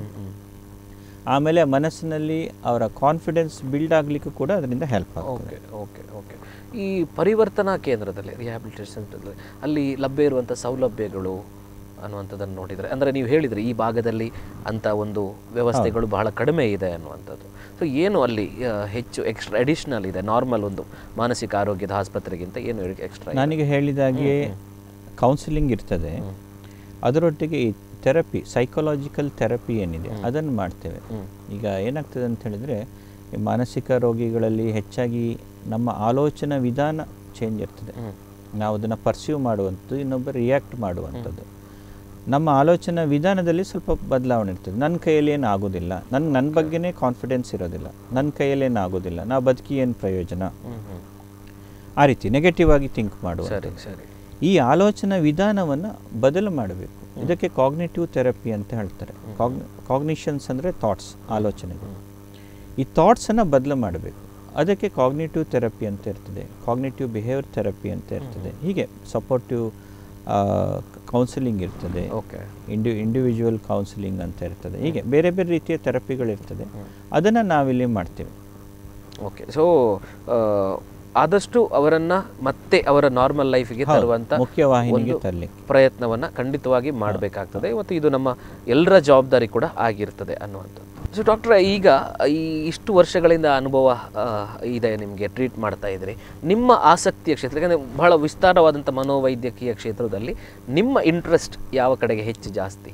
ಆಮೇಲೆ ಮನಸ್ಸಿನಲ್ಲಿ ಅವರ ಕಾನ್ಫಿಡೆನ್ಸ್ ಬಿಲ್ಡ್ ಆಗಲಿಕ್ಕೂ ಕೂಡ ಅದರಿಂದ ಹೆಲ್ಪ್ ಆಗ್ತದೆ ಓಕೆ ಓಕೆ ಓಕೆ ಈ ಪರಿವರ್ತನಾ ಕೇಂದ್ರದಲ್ಲಿ ರಿಹ್ಯಾಬಿಲಿಟೇಷನ್ ಸೆಂಟರ್ದಲ್ಲಿ ಅಲ್ಲಿ ಲಭ್ಯ ಇರುವಂಥ ಸೌಲಭ್ಯಗಳು ಅನ್ನುವಂಥದ್ದನ್ನು ನೋಡಿದರೆ ಅಂದರೆ ನೀವು ಹೇಳಿದ್ರಿ ಈ ಭಾಗದಲ್ಲಿ ಅಂಥ ಒಂದು ವ್ಯವಸ್ಥೆಗಳು ಬಹಳ ಕಡಿಮೆ ಇದೆ ಅನ್ನುವಂಥದ್ದು ಸೊ ಏನು ಅಲ್ಲಿ ಆ, ಹೆಚ್ಚು ಎಕ್ಸ್ಟ್ರಾ ಅಡಿಷ್ನಲ್ ಇದೆ ನಾರ್ಮಲ್ ಒಂದು ಮಾನಸಿಕ ಆರೋಗ್ಯದ ಆಸ್ಪತ್ರೆಗಿಂತ ಏನು ಎಕ್ಸ್ಟ್ರಾ ನನಗೆ ಹೇಳಿದಾಗೆ ಕೌನ್ಸಿಲಿಂಗ್ ಇರ್ತದೆ ಅದರೊಟ್ಟಿಗೆ ಈ ಥೆರಪಿ ಸೈಕಲಾಜಿಕಲ್ ಥೆರಪಿ ಏನಿದೆ ಅದನ್ನು ಮಾಡ್ತೇವೆ ಹ್ಮ್. ಈಗ ಏನಾಗ್ತದೆ ಅಂತ ಹೇಳಿದರೆ ಈ ಮಾನಸಿಕ ರೋಗಿಗಳಲ್ಲಿ ಹೆಚ್ಚಾಗಿ ನಮ್ಮ ಆಲೋಚನಾ ವಿಧಾನ ಚೇಂಜ್ ಇರ್ತದೆ ಹ್ಮ್. ನಾವು ಅದನ್ನು ಪರ್ಸೀವ್ ಮಾಡುವಂಥದ್ದು ಇನ್ನೊಬ್ಬರು ರಿಯಾಕ್ಟ್ ಮಾಡುವಂಥದ್ದು ನಮ್ಮ ಆಲೋಚನಾ ವಿಧಾನದಲ್ಲಿ ಸ್ವಲ್ಪ ಬದಲಾವಣೆ ಇರ್ತದೆ ನನ್ನ ಕೈಯಲ್ಲಿ ಏನು ಆಗೋದಿಲ್ಲ ನನ್ನ ನನ್ನ ಬಗ್ಗೆನೇ ಕಾನ್ಫಿಡೆನ್ಸ್ ಇರೋದಿಲ್ಲ ನನ್ನ ಕೈಯಲ್ಲಿ ಏನು ಆಗೋದಿಲ್ಲ ನಾ ಬದುಕಿ ಏನು ಪ್ರಯೋಜನ ಹ್ಮ್ ಹ್ಮ್ ಆ ರೀತಿ ನೆಗೆಟಿವ್ ಆಗಿ ಥಿಂಕ್ ಸರಿ ಮಾಡುವಂಥದ್ದು ಸರಿ ಈ ಆಲೋಚನಾ ವಿಧಾನವನ್ನು ಬದಲು ಮಾಡಬೇಕು ಇದಕ್ಕೆ ಕಾಗ್ನೇಟಿವ್ ಥೆರಪಿ ಅಂತ ಹೇಳ್ತಾರೆ ಕಾಗ್ನಿಷನ್ಸ್ ಅಂದರೆ ಥಾಟ್ಸ್ ಆಲೋಚನೆಗಳು ಈ ಥಾಟ್ಸನ್ನು ಬದಲು ಮಾಡಬೇಕು ಅದಕ್ಕೆ ಕಾಗ್ನೇಟಿವ್ ಥೆರಪಿ ಅಂತ ಇರ್ತದೆ ಕಾಗ್ನೇಟಿವ್ ಬಿಹೇವಿಯರ್ ಥೆರಪಿ ಅಂತ ಇರ್ತದೆ ಹೀಗೆ ಸಪೋರ್ಟಿವ್ ಕೌನ್ಸಿಲಿಂಗ್ ಇರ್ತದೆ ಓಕೆ ಇಂಡಿ ಇಂಡಿವಿಜುವಲ್ ಕೌನ್ಸಿಲಿಂಗ್ ಅಂತ ಇರ್ತದೆ ಹೀಗೆ ಬೇರೆ ಬೇರೆ ರೀತಿಯ ಥೆರಪಿಗಳಿರ್ತದೆ ಅದನ್ನು ನಾವಿಲ್ಲಿ ಮಾಡ್ತೇವೆ ಓಕೆ ಸೊ ಆದಷ್ಟು ಅವರನ್ನ ಮತ್ತೆ ಅವರ ನಾರ್ಮಲ್ ಲೈಫಿಗೆ ಹೌದು, ತರುವಂತ ಮುಖ್ಯವಾಹಿನಿಗೆ ಒಂದು ತರಲಿಕ್ಕೆ ಪ್ರಯತ್ನವನ್ನ ಖಂಡಿತವಾಗಿ ಮಾಡಬೇಕಾಗ್ತದೆ ಮತ್ತು ಇದು ನಮ್ಮ ಎಲ್ಲರ ಜವಾಬ್ದಾರಿ ಕೂಡ ಆಗಿರ್ತದೆ ಅನ್ನುವಂಥದ್ದು ಸೊ ಡಾಕ್ಟ್ರೆ ಈಗ ಈ ಇಷ್ಟು ವರ್ಷಗಳಿಂದ ಅನುಭವ ಆ, ಇದೆ ನಿಮಗೆ ಟ್ರೀಟ್ ಮಾಡ್ತಾ ಇದ್ರಿ ನಿಮ್ಮ ಆಸಕ್ತಿಯ ಕ್ಷೇತ್ರ ಯಾಕಂದರೆ ಬಹಳ ವಿಸ್ತಾರವಾದಂಥ ಮನೋವೈದ್ಯಕೀಯ ಕ್ಷೇತ್ರದಲ್ಲಿ ನಿಮ್ಮ ಇಂಟ್ರೆಸ್ಟ್ ಯಾವ ಕಡೆಗೆ ಹೆಚ್ಚು ಜಾಸ್ತಿ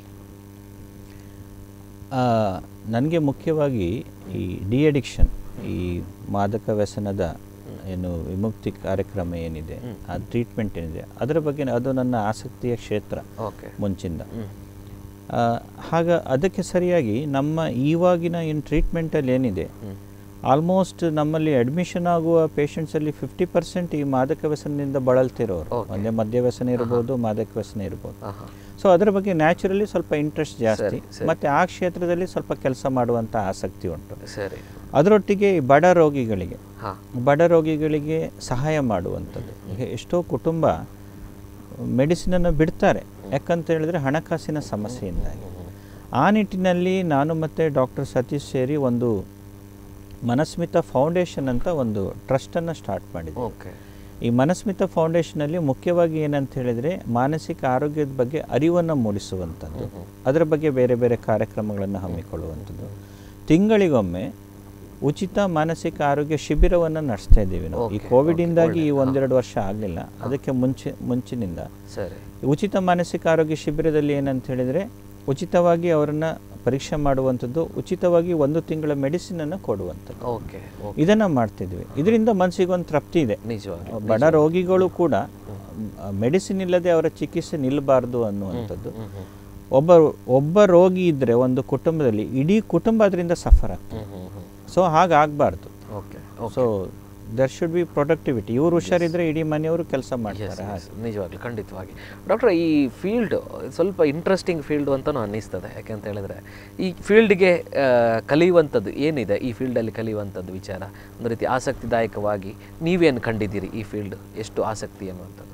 ನನಗೆ ಮುಖ್ಯವಾಗಿ ಈ ಡಿ ಅಡಿಕ್ಷನ್ ಈ ಮಾದಕ ವ್ಯಸನದ ಏನು ವಿಮುಕ್ತಿ ಕಾರ್ಯಕ್ರಮ ಏನಿದೆ ಆ ಟ್ರೀಟ್ಮೆಂಟ್ ಏನಿದೆ ಅದರ ಬಗ್ಗೆ ಅದು ನನ್ನ ಆಸಕ್ತಿಯ ಕ್ಷೇತ್ರ ಓಕೆ ಮುಂಚಿಂದ ಹ್ಮ್. ಆ, ಹಾಗ ಅದಕ್ಕೆ ಸರಿಯಾಗಿ ನಮ್ಮ ಇವಾಗಿನ ಏನು ಟ್ರೀಟ್ಮೆಂಟಲ್ಲಿ ಏನಿದೆ ಆಲ್ಮೋಸ್ಟ್ ನಮ್ಮಲ್ಲಿ ಅಡ್ಮಿಷನ್ ಆಗುವ ಪೇಷಂಟ್ಸಲ್ಲಿ ಫಿಫ್ಟಿ ಪರ್ಸೆಂಟ್ ಈ ಮಾದಕ ವ್ಯಸನದಿಂದ ಬಳಲ್ತಿರೋರು Okay. ಒಂದೇ ಮದ್ಯ ವ್ಯಸನ ಇರ್ಬೋದು ಮಾದಕ ವ್ಯಸನ ಇರ್ಬೋದು ಹಾಂ ಹಾಂ ಸೊ ಅದರ ಬಗ್ಗೆ ನ್ಯಾಚುರಲಿ ಸ್ವಲ್ಪ ಇಂಟ್ರೆಸ್ಟ್ ಜಾಸ್ತಿ ಸರಿ, ಸರಿ. ಮತ್ತು ಆ ಕ್ಷೇತ್ರದಲ್ಲಿ ಸ್ವಲ್ಪ ಕೆಲಸ ಮಾಡುವಂಥ ಆಸಕ್ತಿ ಉಂಟು ಸರಿ ಅದರೊಟ್ಟಿಗೆ ಈ ಬಡ ರೋಗಿಗಳಿಗೆ ಹಾಂ ಬಡ ರೋಗಿಗಳಿಗೆ ಸಹಾಯ ಮಾಡುವಂಥದ್ದು ಈಗ ಎಷ್ಟೋ ಕುಟುಂಬ ಮೆಡಿಸಿನನ್ನು ಬಿಡ್ತಾರೆ ಯಾಕಂತ ಹೇಳಿದ್ರೆ ಹಣಕಾಸಿನ ಸಮಸ್ಯೆಯಿಂದಾಗಿ ಆ ನಿಟ್ಟಿನಲ್ಲಿ ನಾನು ಮತ್ತು ಡಾಕ್ಟರ್ ಸತೀಶ್ ಸೇರಿ ಒಂದು ಮನಸ್ಮಿತ ಫೌಂಡೇಶನ್ ಅಂತ ಒಂದು ಟ್ರಸ್ಟನ್ನು ಸ್ಟಾರ್ಟ್ ಮಾಡಿದ್ವಿ ಓಕೆ ಈ ಮನಸ್ಮಿತ ಫೌಂಡೇಶನಲ್ಲಿ ಮುಖ್ಯವಾಗಿ ಏನಂತ ಹೇಳಿದರೆ ಮಾನಸಿಕ ಆರೋಗ್ಯದ ಬಗ್ಗೆ ಅರಿವನ್ನು ಮೂಡಿಸುವಂಥದ್ದು ಅದರ ಬಗ್ಗೆ ಬೇರೆ ಬೇರೆ ಕಾರ್ಯಕ್ರಮಗಳನ್ನು ಹಮ್ಮಿಕೊಳ್ಳುವಂಥದ್ದು ತಿಂಗಳಿಗೊಮ್ಮೆ ಉಚಿತ ಮಾನಸಿಕ ಆರೋಗ್ಯ ಶಿಬಿರವನ್ನು ನಡೆಸ್ತಾ ಇದ್ದೀವಿ ನಾವು ಈ Okay, ಕೋವಿಡಿಂದಾಗಿ okay, ಈ ಒಳ್ಳೆ. ಒಂದೆರಡು ವರ್ಷ ಆಗಲಿಲ್ಲ ಅದಕ್ಕೆ ಮುಂಚೆ ಮುಂಚಿನಿಂದ ಸರಿ ಈ ಉಚಿತ ಮಾನಸಿಕ ಆರೋಗ್ಯ ಶಿಬಿರದಲ್ಲಿ ಏನಂತ ಹೇಳಿದರೆ ಉಚಿತವಾಗಿ ಅವರನ್ನು ಪರೀಕ್ಷೆ ಮಾಡುವಂಥದ್ದು ಉಚಿತವಾಗಿ ಒಂದು ತಿಂಗಳ ಮೆಡಿಸಿನನ್ನು ಕೊಡುವಂಥದ್ದು ಓಕೆ ಓಕೆ ಇದನ್ನು ಮಾಡ್ತಿದ್ವಿ ಇದರಿಂದ ಮನಸ್ಸಿಗೆ ಒಂದು ತೃಪ್ತಿ ಇದೆ ನಿಜವಾಗಿ ಬಡ ರೋಗಿಗಳು ಕೂಡ ಮೆಡಿಸಿನ್ ಇಲ್ಲದೆ ಅವರ ಚಿಕಿತ್ಸೆ ನಿಲ್ಲಬಾರ್ದು ಅನ್ನುವಂಥದ್ದು ಹ್ಮ್ ಹ್ಮ್ ಒಬ್ಬ ಒಬ್ಬ ರೋಗಿ ಇದ್ದರೆ ಒಂದು ಕುಟುಂಬದಲ್ಲಿ ಇಡೀ ಕುಟುಂಬ ಅದರಿಂದ ಸಫರ್ ಆಗ್ತದೆ ಹ್ಮ್ ಹ್ಮ್ ಹ್ಮ್ ಸೊ ಹಾಗಾಗಬಾರ್ದು okay so there should be productivity ಇವ್ರು ಹುಷಾರಿದ್ರೆ ಇಡೀ ಮನೆಯವರು ಕೆಲಸ ಮಾಡ್ತಾರೆ ಹಾಗೆ ನಿಜವಾಗ್ಲೂ ಖಂಡಿತವಾಗಿ ಡಾಕ್ಟ್ರೆ ಈ ಫೀಲ್ಡ್ ಸ್ವಲ್ಪ ಇಂಟ್ರೆಸ್ಟಿಂಗ್ ಫೀಲ್ಡ್ ಅಂತಲೂ ಅನ್ನಿಸ್ತದೆ ಯಾಕೆಂತ ಹೇಳಿದ್ರೆ ಈ ಫೀಲ್ಡ್ಗೆ ಕಲಿಯುವಂಥದ್ದು ಏನಿದೆ ಈ ಫೀಲ್ಡಲ್ಲಿ ಕಲಿಯುವಂಥದ್ದು ವಿಚಾರ ಒಂದು ರೀತಿ ಆಸಕ್ತಿದಾಯಕವಾಗಿ ನೀವೇನು ಕಂಡಿದ್ದೀರಿ ಈ ಫೀಲ್ಡ್ ಎಷ್ಟು ಆಸಕ್ತಿ ಅನ್ನುವಂಥದ್ದು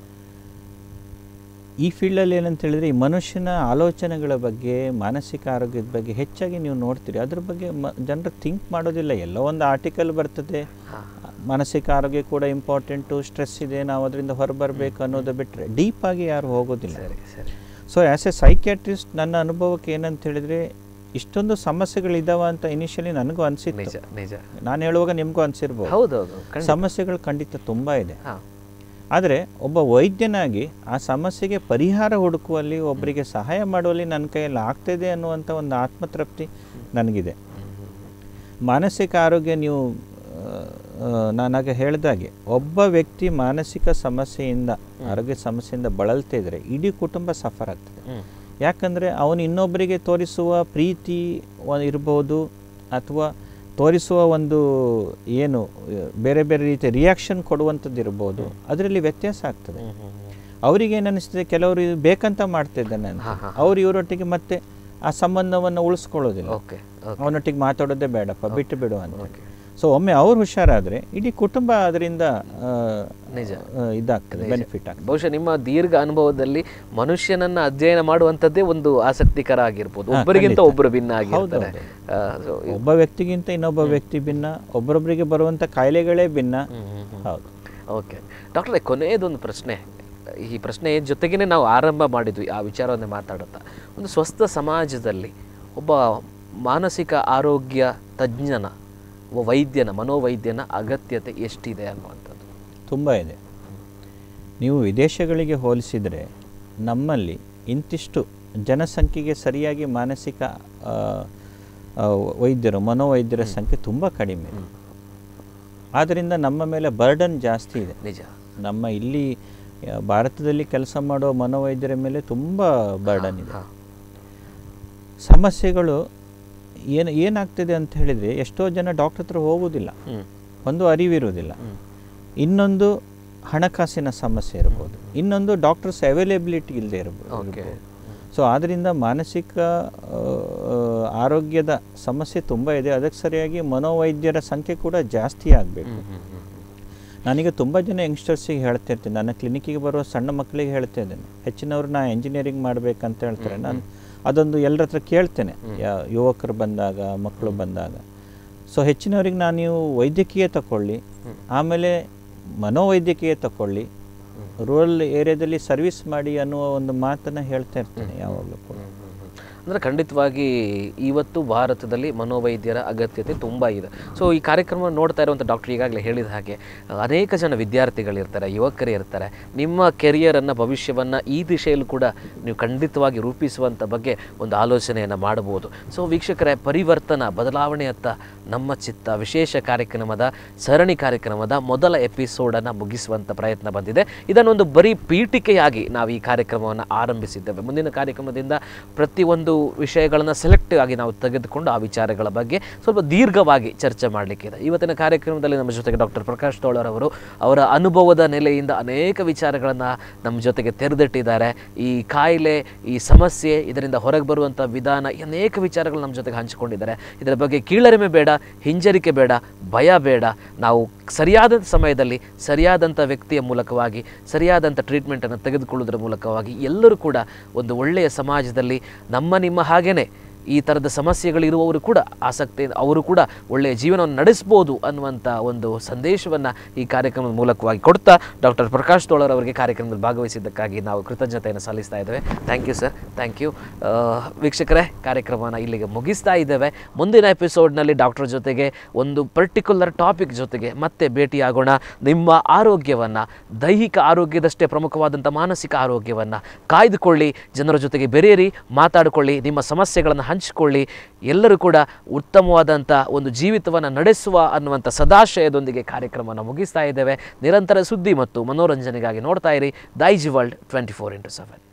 ಈ ಫೀಲ್ಡಲ್ಲಿ ಏನಂತ ಹೇಳಿದ್ರೆ ಈ ಮನುಷ್ಯನ ಆಲೋಚನೆಗಳ ಬಗ್ಗೆ ಮಾನಸಿಕ ಆರೋಗ್ಯದ ಬಗ್ಗೆ ಹೆಚ್ಚಾಗಿ ನೀವು ನೋಡ್ತೀರಿ ಅದ್ರ ಬಗ್ಗೆ ಮ ಜನರು ಥಿಂಕ್ ಮಾಡೋದಿಲ್ಲ ಎಲ್ಲೋ ಒಂದು ಆರ್ಟಿಕಲ್ ಬರ್ತದೆ ಮಾನಸಿಕ ಆರೋಗ್ಯ ಕೂಡ ಇಂಪಾರ್ಟೆಂಟು ಸ್ಟ್ರೆಸ್ ಇದೆ ನಾವು ಅದರಿಂದ ಹೊರಬರಬೇಕು ಅನ್ನೋದು ಬಿಟ್ಟರೆ ಡೀಪಾಗಿ ಯಾರು ಹೋಗೋದಿಲ್ಲ ಸರಿ ಸರಿ ಸೊ ಆ್ಯಸ್ ಎ ಸೈಕ್ಯಾಟ್ರಿಸ್ಟ್ ನನ್ನ ಅನುಭವಕ್ಕೆ ಏನಂತ ಹೇಳಿದರೆ ಇಷ್ಟೊಂದು ಸಮಸ್ಯೆಗಳಿದ್ದಾವ ಅಂತ ಇನಿಷಿಯಲಿ ನನಗೂ ನಿಜ ಅನಿಸಿತ್ತು ನಿಜ ನಾನು ಹೇಳುವಾಗ ನಿಮಗೂ ಅನಿಸಿರ್ಬೋದು ಹೌದೌದು ಖಂಡಿತ ಸಮಸ್ಯೆಗಳು ಖಂಡಿತ ತುಂಬ ಇದೆ ಹಾಂ ಆದರೆ ಒಬ್ಬ ವೈದ್ಯನಾಗಿ ಆ ಸಮಸ್ಯೆಗೆ ಪರಿಹಾರ ಹುಡುಕುವಲ್ಲಿ ಒಬ್ಬರಿಗೆ ಸಹಾಯ ಮಾಡುವಲ್ಲಿ ನನ್ನ ಕೈಯಲ್ಲಿ ಆಗ್ತಿದೆ ಅನ್ನುವಂಥ ಒಂದು ಆತ್ಮತೃಪ್ತಿ ನನಗಿದೆ ಮಾನಸಿಕ ಆರೋಗ್ಯ ನೀವು ನಾನಾಗ ಹೇಳಿದಾಗೆ ಒಬ್ಬ ವ್ಯಕ್ತಿ ಮಾನಸಿಕ ಸಮಸ್ಯೆಯಿಂದ ಆರೋಗ್ಯ ಸಮಸ್ಯೆಯಿಂದ ಬಳಲ್ತಾ ಇದ್ದರೆ ಇಡೀ ಕುಟುಂಬ ಸಫರ್ ಆಗ್ತದೆ ಹ್ಞೂ ಯಾಕಂದರೆ ಅವನು ಇನ್ನೊಬ್ಬರಿಗೆ ತೋರಿಸುವ ಪ್ರೀತಿ ವ- ಇರ್ಬೋದು ಅಥವಾ ತೋರಿಸುವ ಒಂದು ಏನು ಅಹ್, ಬೇರೆ ಬೇರೆ ರೀತಿಯ ರಿಯಾಕ್ಷನ್ ಕೊಡುವಂಥದ್ದು ಇರ್ಬೋದು ಅದರಲ್ಲಿ ವ್ಯತ್ಯಾಸ ಆಗ್ತದೆ ಹ್ಞೂ ಹ್ಞೂ ಅವ್ರಿಗೆ ಏನು ಅನಿಸ್ತದೆ ಕೆಲವರು ಇದು ಬೇಕಂತ ಮಾಡ್ತಾ ಇದ್ದಾನೆ ಅಂತ ಹಾ, ಹಾ, ಅವ್ರು ಇವರೊಟ್ಟಿಗೆ ಮತ್ತೆ ಆ ಸಂಬಂಧವನ್ನು ಉಳಿಸ್ಕೊಳ್ಳೋದಿಲ್ಲ ಓಕೆ ಅವನೊಟ್ಟಿಗೆ ಮಾತಾಡೋದೇ ಬೇಡಪ್ಪ ಬಿಟ್ಟು ಬಿಡು ಅಂತ ಓಕೆ ಸೊ ಒಮ್ಮೆ ಅವ್ರು ಹುಷಾರಾದರೆ ಇಡೀ ಕುಟುಂಬ ಅದರಿಂದ ನಿಜ. ಇದಾಗ್ತದೆ ಬೆನಿಫಿಟ್ ಆಗ್ತದೆ ಬಹುಶಃ ನಿಮ್ಮ ದೀರ್ಘ ಅನುಭವದಲ್ಲಿ ಮನುಷ್ಯನನ್ನ ಅಧ್ಯಯನ ಮಾಡುವಂಥದ್ದೇ ಒಂದು ಆಸಕ್ತಿಕರ ಆಗಿರ್ಬೋದು ಹಾ, ಒಬ್ಬರಿಗಿಂತ ಖಂಡಿತ. ಒಬ್ಬರು ಭಿನ್ನ ಆಗಿರ್ತಾರೆ ಹೌದು, ಆ, so, ಒಬ್ಬ ವ್ಯಕ್ತಿಗಿಂತ ಇನ್ನೊಬ್ಬ ವ್ಯಕ್ತಿ ಭಿನ್ನ ಒಬ್ಬರೊಬ್ಬರಿಗೆ ಬರುವಂಥ ಕಾಯಿಲೆಗಳೇ ಭಿನ್ನ ಹ್ಮ್, ಹ್ಮ್, ಹ್ಮ್. ಹೌದು ಓಕೆ ಡಾಕ್ಟ್ರೆ ಕೊನೆಯದೊಂದು ಪ್ರಶ್ನೆ ಈ ಪ್ರಶ್ನೆ ಜೊತೆಗೇ ನಾವು ಆರಂಭ ಮಾಡಿದ್ವಿ ಆ ವಿಚಾರವನ್ನೇ ಮಾತಾಡುತ್ತಾ ಒಂದು ಸ್ವಸ್ಥ ಸಮಾಜದಲ್ಲಿ ಒಬ್ಬ ಮಾನಸಿಕ ಆರೋಗ್ಯ ತಜ್ಞನ ಒಬ್ಬ ವೈದ್ಯನ ಮನೋವೈದ್ಯನ ಅಗತ್ಯತೆ ಎಷ್ಟಿದೆ ಅನ್ನುವಂಥದ್ದು ತುಂಬ ಇದೆ ನೀವು ವಿದೇಶಗಳಿಗೆ ಹೋಲಿಸಿದರೆ ನಮ್ಮಲ್ಲಿ ಇಂತಿಷ್ಟು ಜನಸಂಖ್ಯೆಗೆ ಸರಿಯಾಗಿ ಮಾನಸಿಕ ಆ, ಆ, ವೈದ್ಯರು ಮನೋವೈದ್ಯರ ಸಂಖ್ಯೆ ತುಂಬ ಕಡಿಮೆ ಆದ್ದರಿಂದ ನಮ್ಮ ಮೇಲೆ ಬರ್ಡನ್ ಜಾಸ್ತಿ ಇದೆ ನಿಜ ನಮ್ಮ ಇಲ್ಲಿ ಆ, ಭಾರತದಲ್ಲಿ ಕೆಲಸ ಮಾಡೋ ಮನೋವೈದ್ಯರ ಮೇಲೆ ತುಂಬ ಬರ್ಡನ್ ಇದೆ ಹಾಂ ಸಮಸ್ಯೆಗಳು ಏನು ಏನಾಗ್ತಿದೆ ಅಂತ ಹೇಳಿದರೆ ಎಷ್ಟೋ ಜನ ಡಾಕ್ಟರ್ ಹತ್ರ ಹೋಗೋದಿಲ್ಲ ಹ್ಞೂ ಒಂದು ಅರಿವಿರುವುದಿಲ್ಲ ಹ್ಮ್. ಇನ್ನೊಂದು ಹಣಕಾಸಿನ ಸಮಸ್ಯೆ ಇರ್ಬೋದು ಇನ್ನೊಂದು ಡಾಕ್ಟರ್ಸ್ ಅವೈಲೇಬಿಲಿಟಿ ಇಲ್ಲದೆ ಇರ್ಬೋದು ಓಕೆ ಸೊ ಆದ್ದರಿಂದ ಮಾನಸಿಕ ಆ, ಆರೋಗ್ಯದ ಸಮಸ್ಯೆ ತುಂಬ ಇದೆ ಅದಕ್ಕೆ ಸರಿಯಾಗಿ ಮನೋವೈದ್ಯರ ಸಂಖ್ಯೆ ಕೂಡ ಜಾಸ್ತಿ ಆಗಬೇಕು ನಾನೀಗ ತುಂಬ ಜನ ಯಂಗ್ಸ್ಟರ್ಸಿಗೆ ಹೇಳ್ತಾ ಇರ್ತೀನಿ ನನ್ನ ಕ್ಲಿನಿಕ್ಕಿಗೆ ಬರುವ ಸಣ್ಣ ಮಕ್ಕಳಿಗೆ ಹೇಳ್ತಾ ಇದ್ದೇನೆ ಹೆಚ್ಚಿನವ್ರು ನಾ ಎಂಜಿನಿಯರಿಂಗ್ ಮಾಡಬೇಕಂತ ಹೇಳ್ತಾರೆ ನಾನು ಅದೊಂದು ಎಲ್ಲರ ಹತ್ರ ಕೇಳ್ತೇನೆ ಯಾ ಯುವಕರು ಬಂದಾಗ ಮಕ್ಕಳು ಬಂದಾಗ ಸೊ ಹೆಚ್ಚಿನವ್ರಿಗೆ ನಾನು ನೀವು ವೈದ್ಯಕೀಯ ತಗೊಳ್ಳಿ ಆಮೇಲೆ ಮನೋವೈದ್ಯಕೀಯ ತಗೊಳ್ಳಿ ರೂರಲ್ ಏರಿಯಾದಲ್ಲಿ ಸರ್ವಿಸ್ ಮಾಡಿ ಅನ್ನುವ ಒಂದು ಮಾತನ್ನು ಹೇಳ್ತಾ ಇರ್ತೇನೆ ಯಾವಾಗಲೂ ಕೂಡ ಅಂದರೆ ಖಂಡಿತವಾಗಿ ಇವತ್ತು ಭಾರತದಲ್ಲಿ ಮನೋವೈದ್ಯರ ಅಗತ್ಯತೆ ತುಂಬ ಇದೆ ಸೊ ಈ ಕಾರ್ಯಕ್ರಮ ನೋಡ್ತಾ ಇರುವಂಥ ಡಾಕ್ಟರ್ ಈಗಾಗಲೇ ಹೇಳಿದ ಹಾಗೆ ಅನೇಕ ಜನ ವಿದ್ಯಾರ್ಥಿಗಳಿರ್ತಾರೆ ಯುವಕರು ಇರ್ತಾರೆ ನಿಮ್ಮ ಕೆರಿಯರನ್ನು ಭವಿಷ್ಯವನ್ನು ಈ ದಿಶೆಯಲ್ಲೂ ಕೂಡ ನೀವು ಖಂಡಿತವಾಗಿ ರೂಪಿಸುವಂಥ ಬಗ್ಗೆ ಒಂದು ಆಲೋಚನೆಯನ್ನು ಮಾಡಬಹುದು ಸೊ ವೀಕ್ಷಕರೇ ಪರಿವರ್ತನ ಬದಲಾವಣೆಯತ್ತ ನಮ್ಮ ಚಿತ್ತ ವಿಶೇಷ ಕಾರ್ಯಕ್ರಮದ ಸರಣಿ ಕಾರ್ಯಕ್ರಮದ ಮೊದಲ ಎಪಿಸೋಡನ್ನು ಮುಗಿಸುವಂಥ ಪ್ರಯತ್ನ ಬಂದಿದೆ ಇದನ್ನೊಂದು ಬರೀ ಪೀಠಿಕೆಯಾಗಿ ನಾವು ಈ ಕಾರ್ಯಕ್ರಮವನ್ನು ಆರಂಭಿಸಿದ್ದೇವೆ ಮುಂದಿನ ಕಾರ್ಯಕ್ರಮದಿಂದ ಪ್ರತಿಯೊಂದು ವಿಷಯಗಳನ್ನು ಸೆಲೆಕ್ಟ್ ಆಗಿ ನಾವು ತೆಗೆದುಕೊಂಡು ಆ ವಿಚಾರಗಳ ಬಗ್ಗೆ ಸ್ವಲ್ಪ ದೀರ್ಘವಾಗಿ ಚರ್ಚೆ ಮಾಡಲಿಕ್ಕಿದೆ ಇವತ್ತಿನ ಕಾರ್ಯಕ್ರಮದಲ್ಲಿ ನಮ್ಮ ಜೊತೆಗೆ ಡಾಕ್ಟರ್ ಪ್ರಕಾಶ್ ತೋಳರವರು ಅವರ ಅನುಭವದ ನೆಲೆಯಿಂದ ಅನೇಕ ವಿಚಾರಗಳನ್ನು ನಮ್ಮ ಜೊತೆಗೆ ತೆರೆದಿಟ್ಟಿದ್ದಾರೆ ಈ ಕಾಯಿಲೆ ಈ ಸಮಸ್ಯೆ ಇದರಿಂದ ಹೊರಗೆ ಬರುವಂಥ ವಿಧಾನ ಅನೇಕ ವಿಚಾರಗಳು ನಮ್ಮ ಜೊತೆಗೆ ಹಂಚಿಕೊಂಡಿದ್ದಾರೆ ಇದರ ಬಗ್ಗೆ ಕೀಳರಿಮೆ ಬೇಡ ಹಿಂಜರಿಕೆ ಬೇಡ ಭಯ ಬೇಡ ನಾವು ಸರಿಯಾದ ಸಮಯದಲ್ಲಿ ಸರಿಯಾದಂಥ ವ್ಯಕ್ತಿಯ ಮೂಲಕವಾಗಿ ಸರಿಯಾದಂಥ ಟ್ರೀಟ್ಮೆಂಟನ್ನು ತೆಗೆದುಕೊಳ್ಳೋದ್ರ ಮೂಲಕವಾಗಿ ಎಲ್ಲರೂ ಕೂಡ ಒಂದು ಒಳ್ಳೆಯ ಸಮಾಜದಲ್ಲಿ ನಮ್ಮ ನಿಮ್ಮ ಹಾಗೇನೆ ಈ ಥರದ ಸಮಸ್ಯೆಗಳಿರುವವರು ಕೂಡ ಆಸಕ್ತಿ ಅವರು ಕೂಡ ಒಳ್ಳೆಯ ಜೀವನವನ್ನು ನಡೆಸ್ಬೋದು ಅನ್ನುವಂಥ ಒಂದು ಸಂದೇಶವನ್ನು ಈ ಕಾರ್ಯಕ್ರಮದ ಮೂಲಕವಾಗಿ ಕೊಡ್ತಾ ಡಾಕ್ಟರ್ ಪ್ರಕಾಶ್ ತೋಳರ್ ಅವರಿಗೆ ಕಾರ್ಯಕ್ರಮದಲ್ಲಿ ಭಾಗವಹಿಸಿದ್ದಕ್ಕಾಗಿ ನಾವು ಕೃತಜ್ಞತೆಯನ್ನು ಸಲ್ಲಿಸ್ತಾ ಇದ್ದೇವೆ thank you sir thank you ವೀಕ್ಷಕರೇ ಕಾರ್ಯಕ್ರಮನ ಇಲ್ಲಿಗೆ ಮುಗಿಸ್ತಾ ಇದ್ದೇವೆ ಮುಂದಿನ ಎಪಿಸೋಡ್ನಲ್ಲಿ ಡಾಕ್ಟರ್ ಜೊತೆಗೆ ಒಂದು ಪರ್ಟಿಕ್ಯುಲರ್ ಟಾಪಿಕ್ ಜೊತೆಗೆ ಮತ್ತೆ ಭೇಟಿಯಾಗೋಣ ನಿಮ್ಮ ಆರೋಗ್ಯವನ್ನು ದೈಹಿಕ ಆರೋಗ್ಯದಷ್ಟೇ ಪ್ರಮುಖವಾದಂಥ ಮಾನಸಿಕ ಆರೋಗ್ಯವನ್ನು ಕಾಯ್ದುಕೊಳ್ಳಿ ಜನರ ಜೊತೆಗೆ ಬೆರೆಯಿರಿ ಮಾತಾಡಿಕೊಳ್ಳಿ ನಿಮ್ಮ ಸಮಸ್ಯೆಗಳನ್ನು ಹಂಚಿಕೊಳ್ಳಿ ಎಲ್ಲರೂ ಕೂಡ ಉತ್ತಮವಾದಂಥ ಒಂದು ಜೀವಿತವನ್ನು ನಡೆಸುವ ಅನ್ನುವಂಥ ಸದಾಶಯದೊಂದಿಗೆ ಕಾರ್ಯಕ್ರಮವನ್ನು ಮುಗಿಸ್ತಾ ಇದ್ದೇವೆ ನಿರಂತರ ಸುದ್ದಿ ಮತ್ತು ಮನೋರಂಜನೆಗಾಗಿ ನೋಡ್ತಾ ಇರಿ Daijiworld twenty four into seven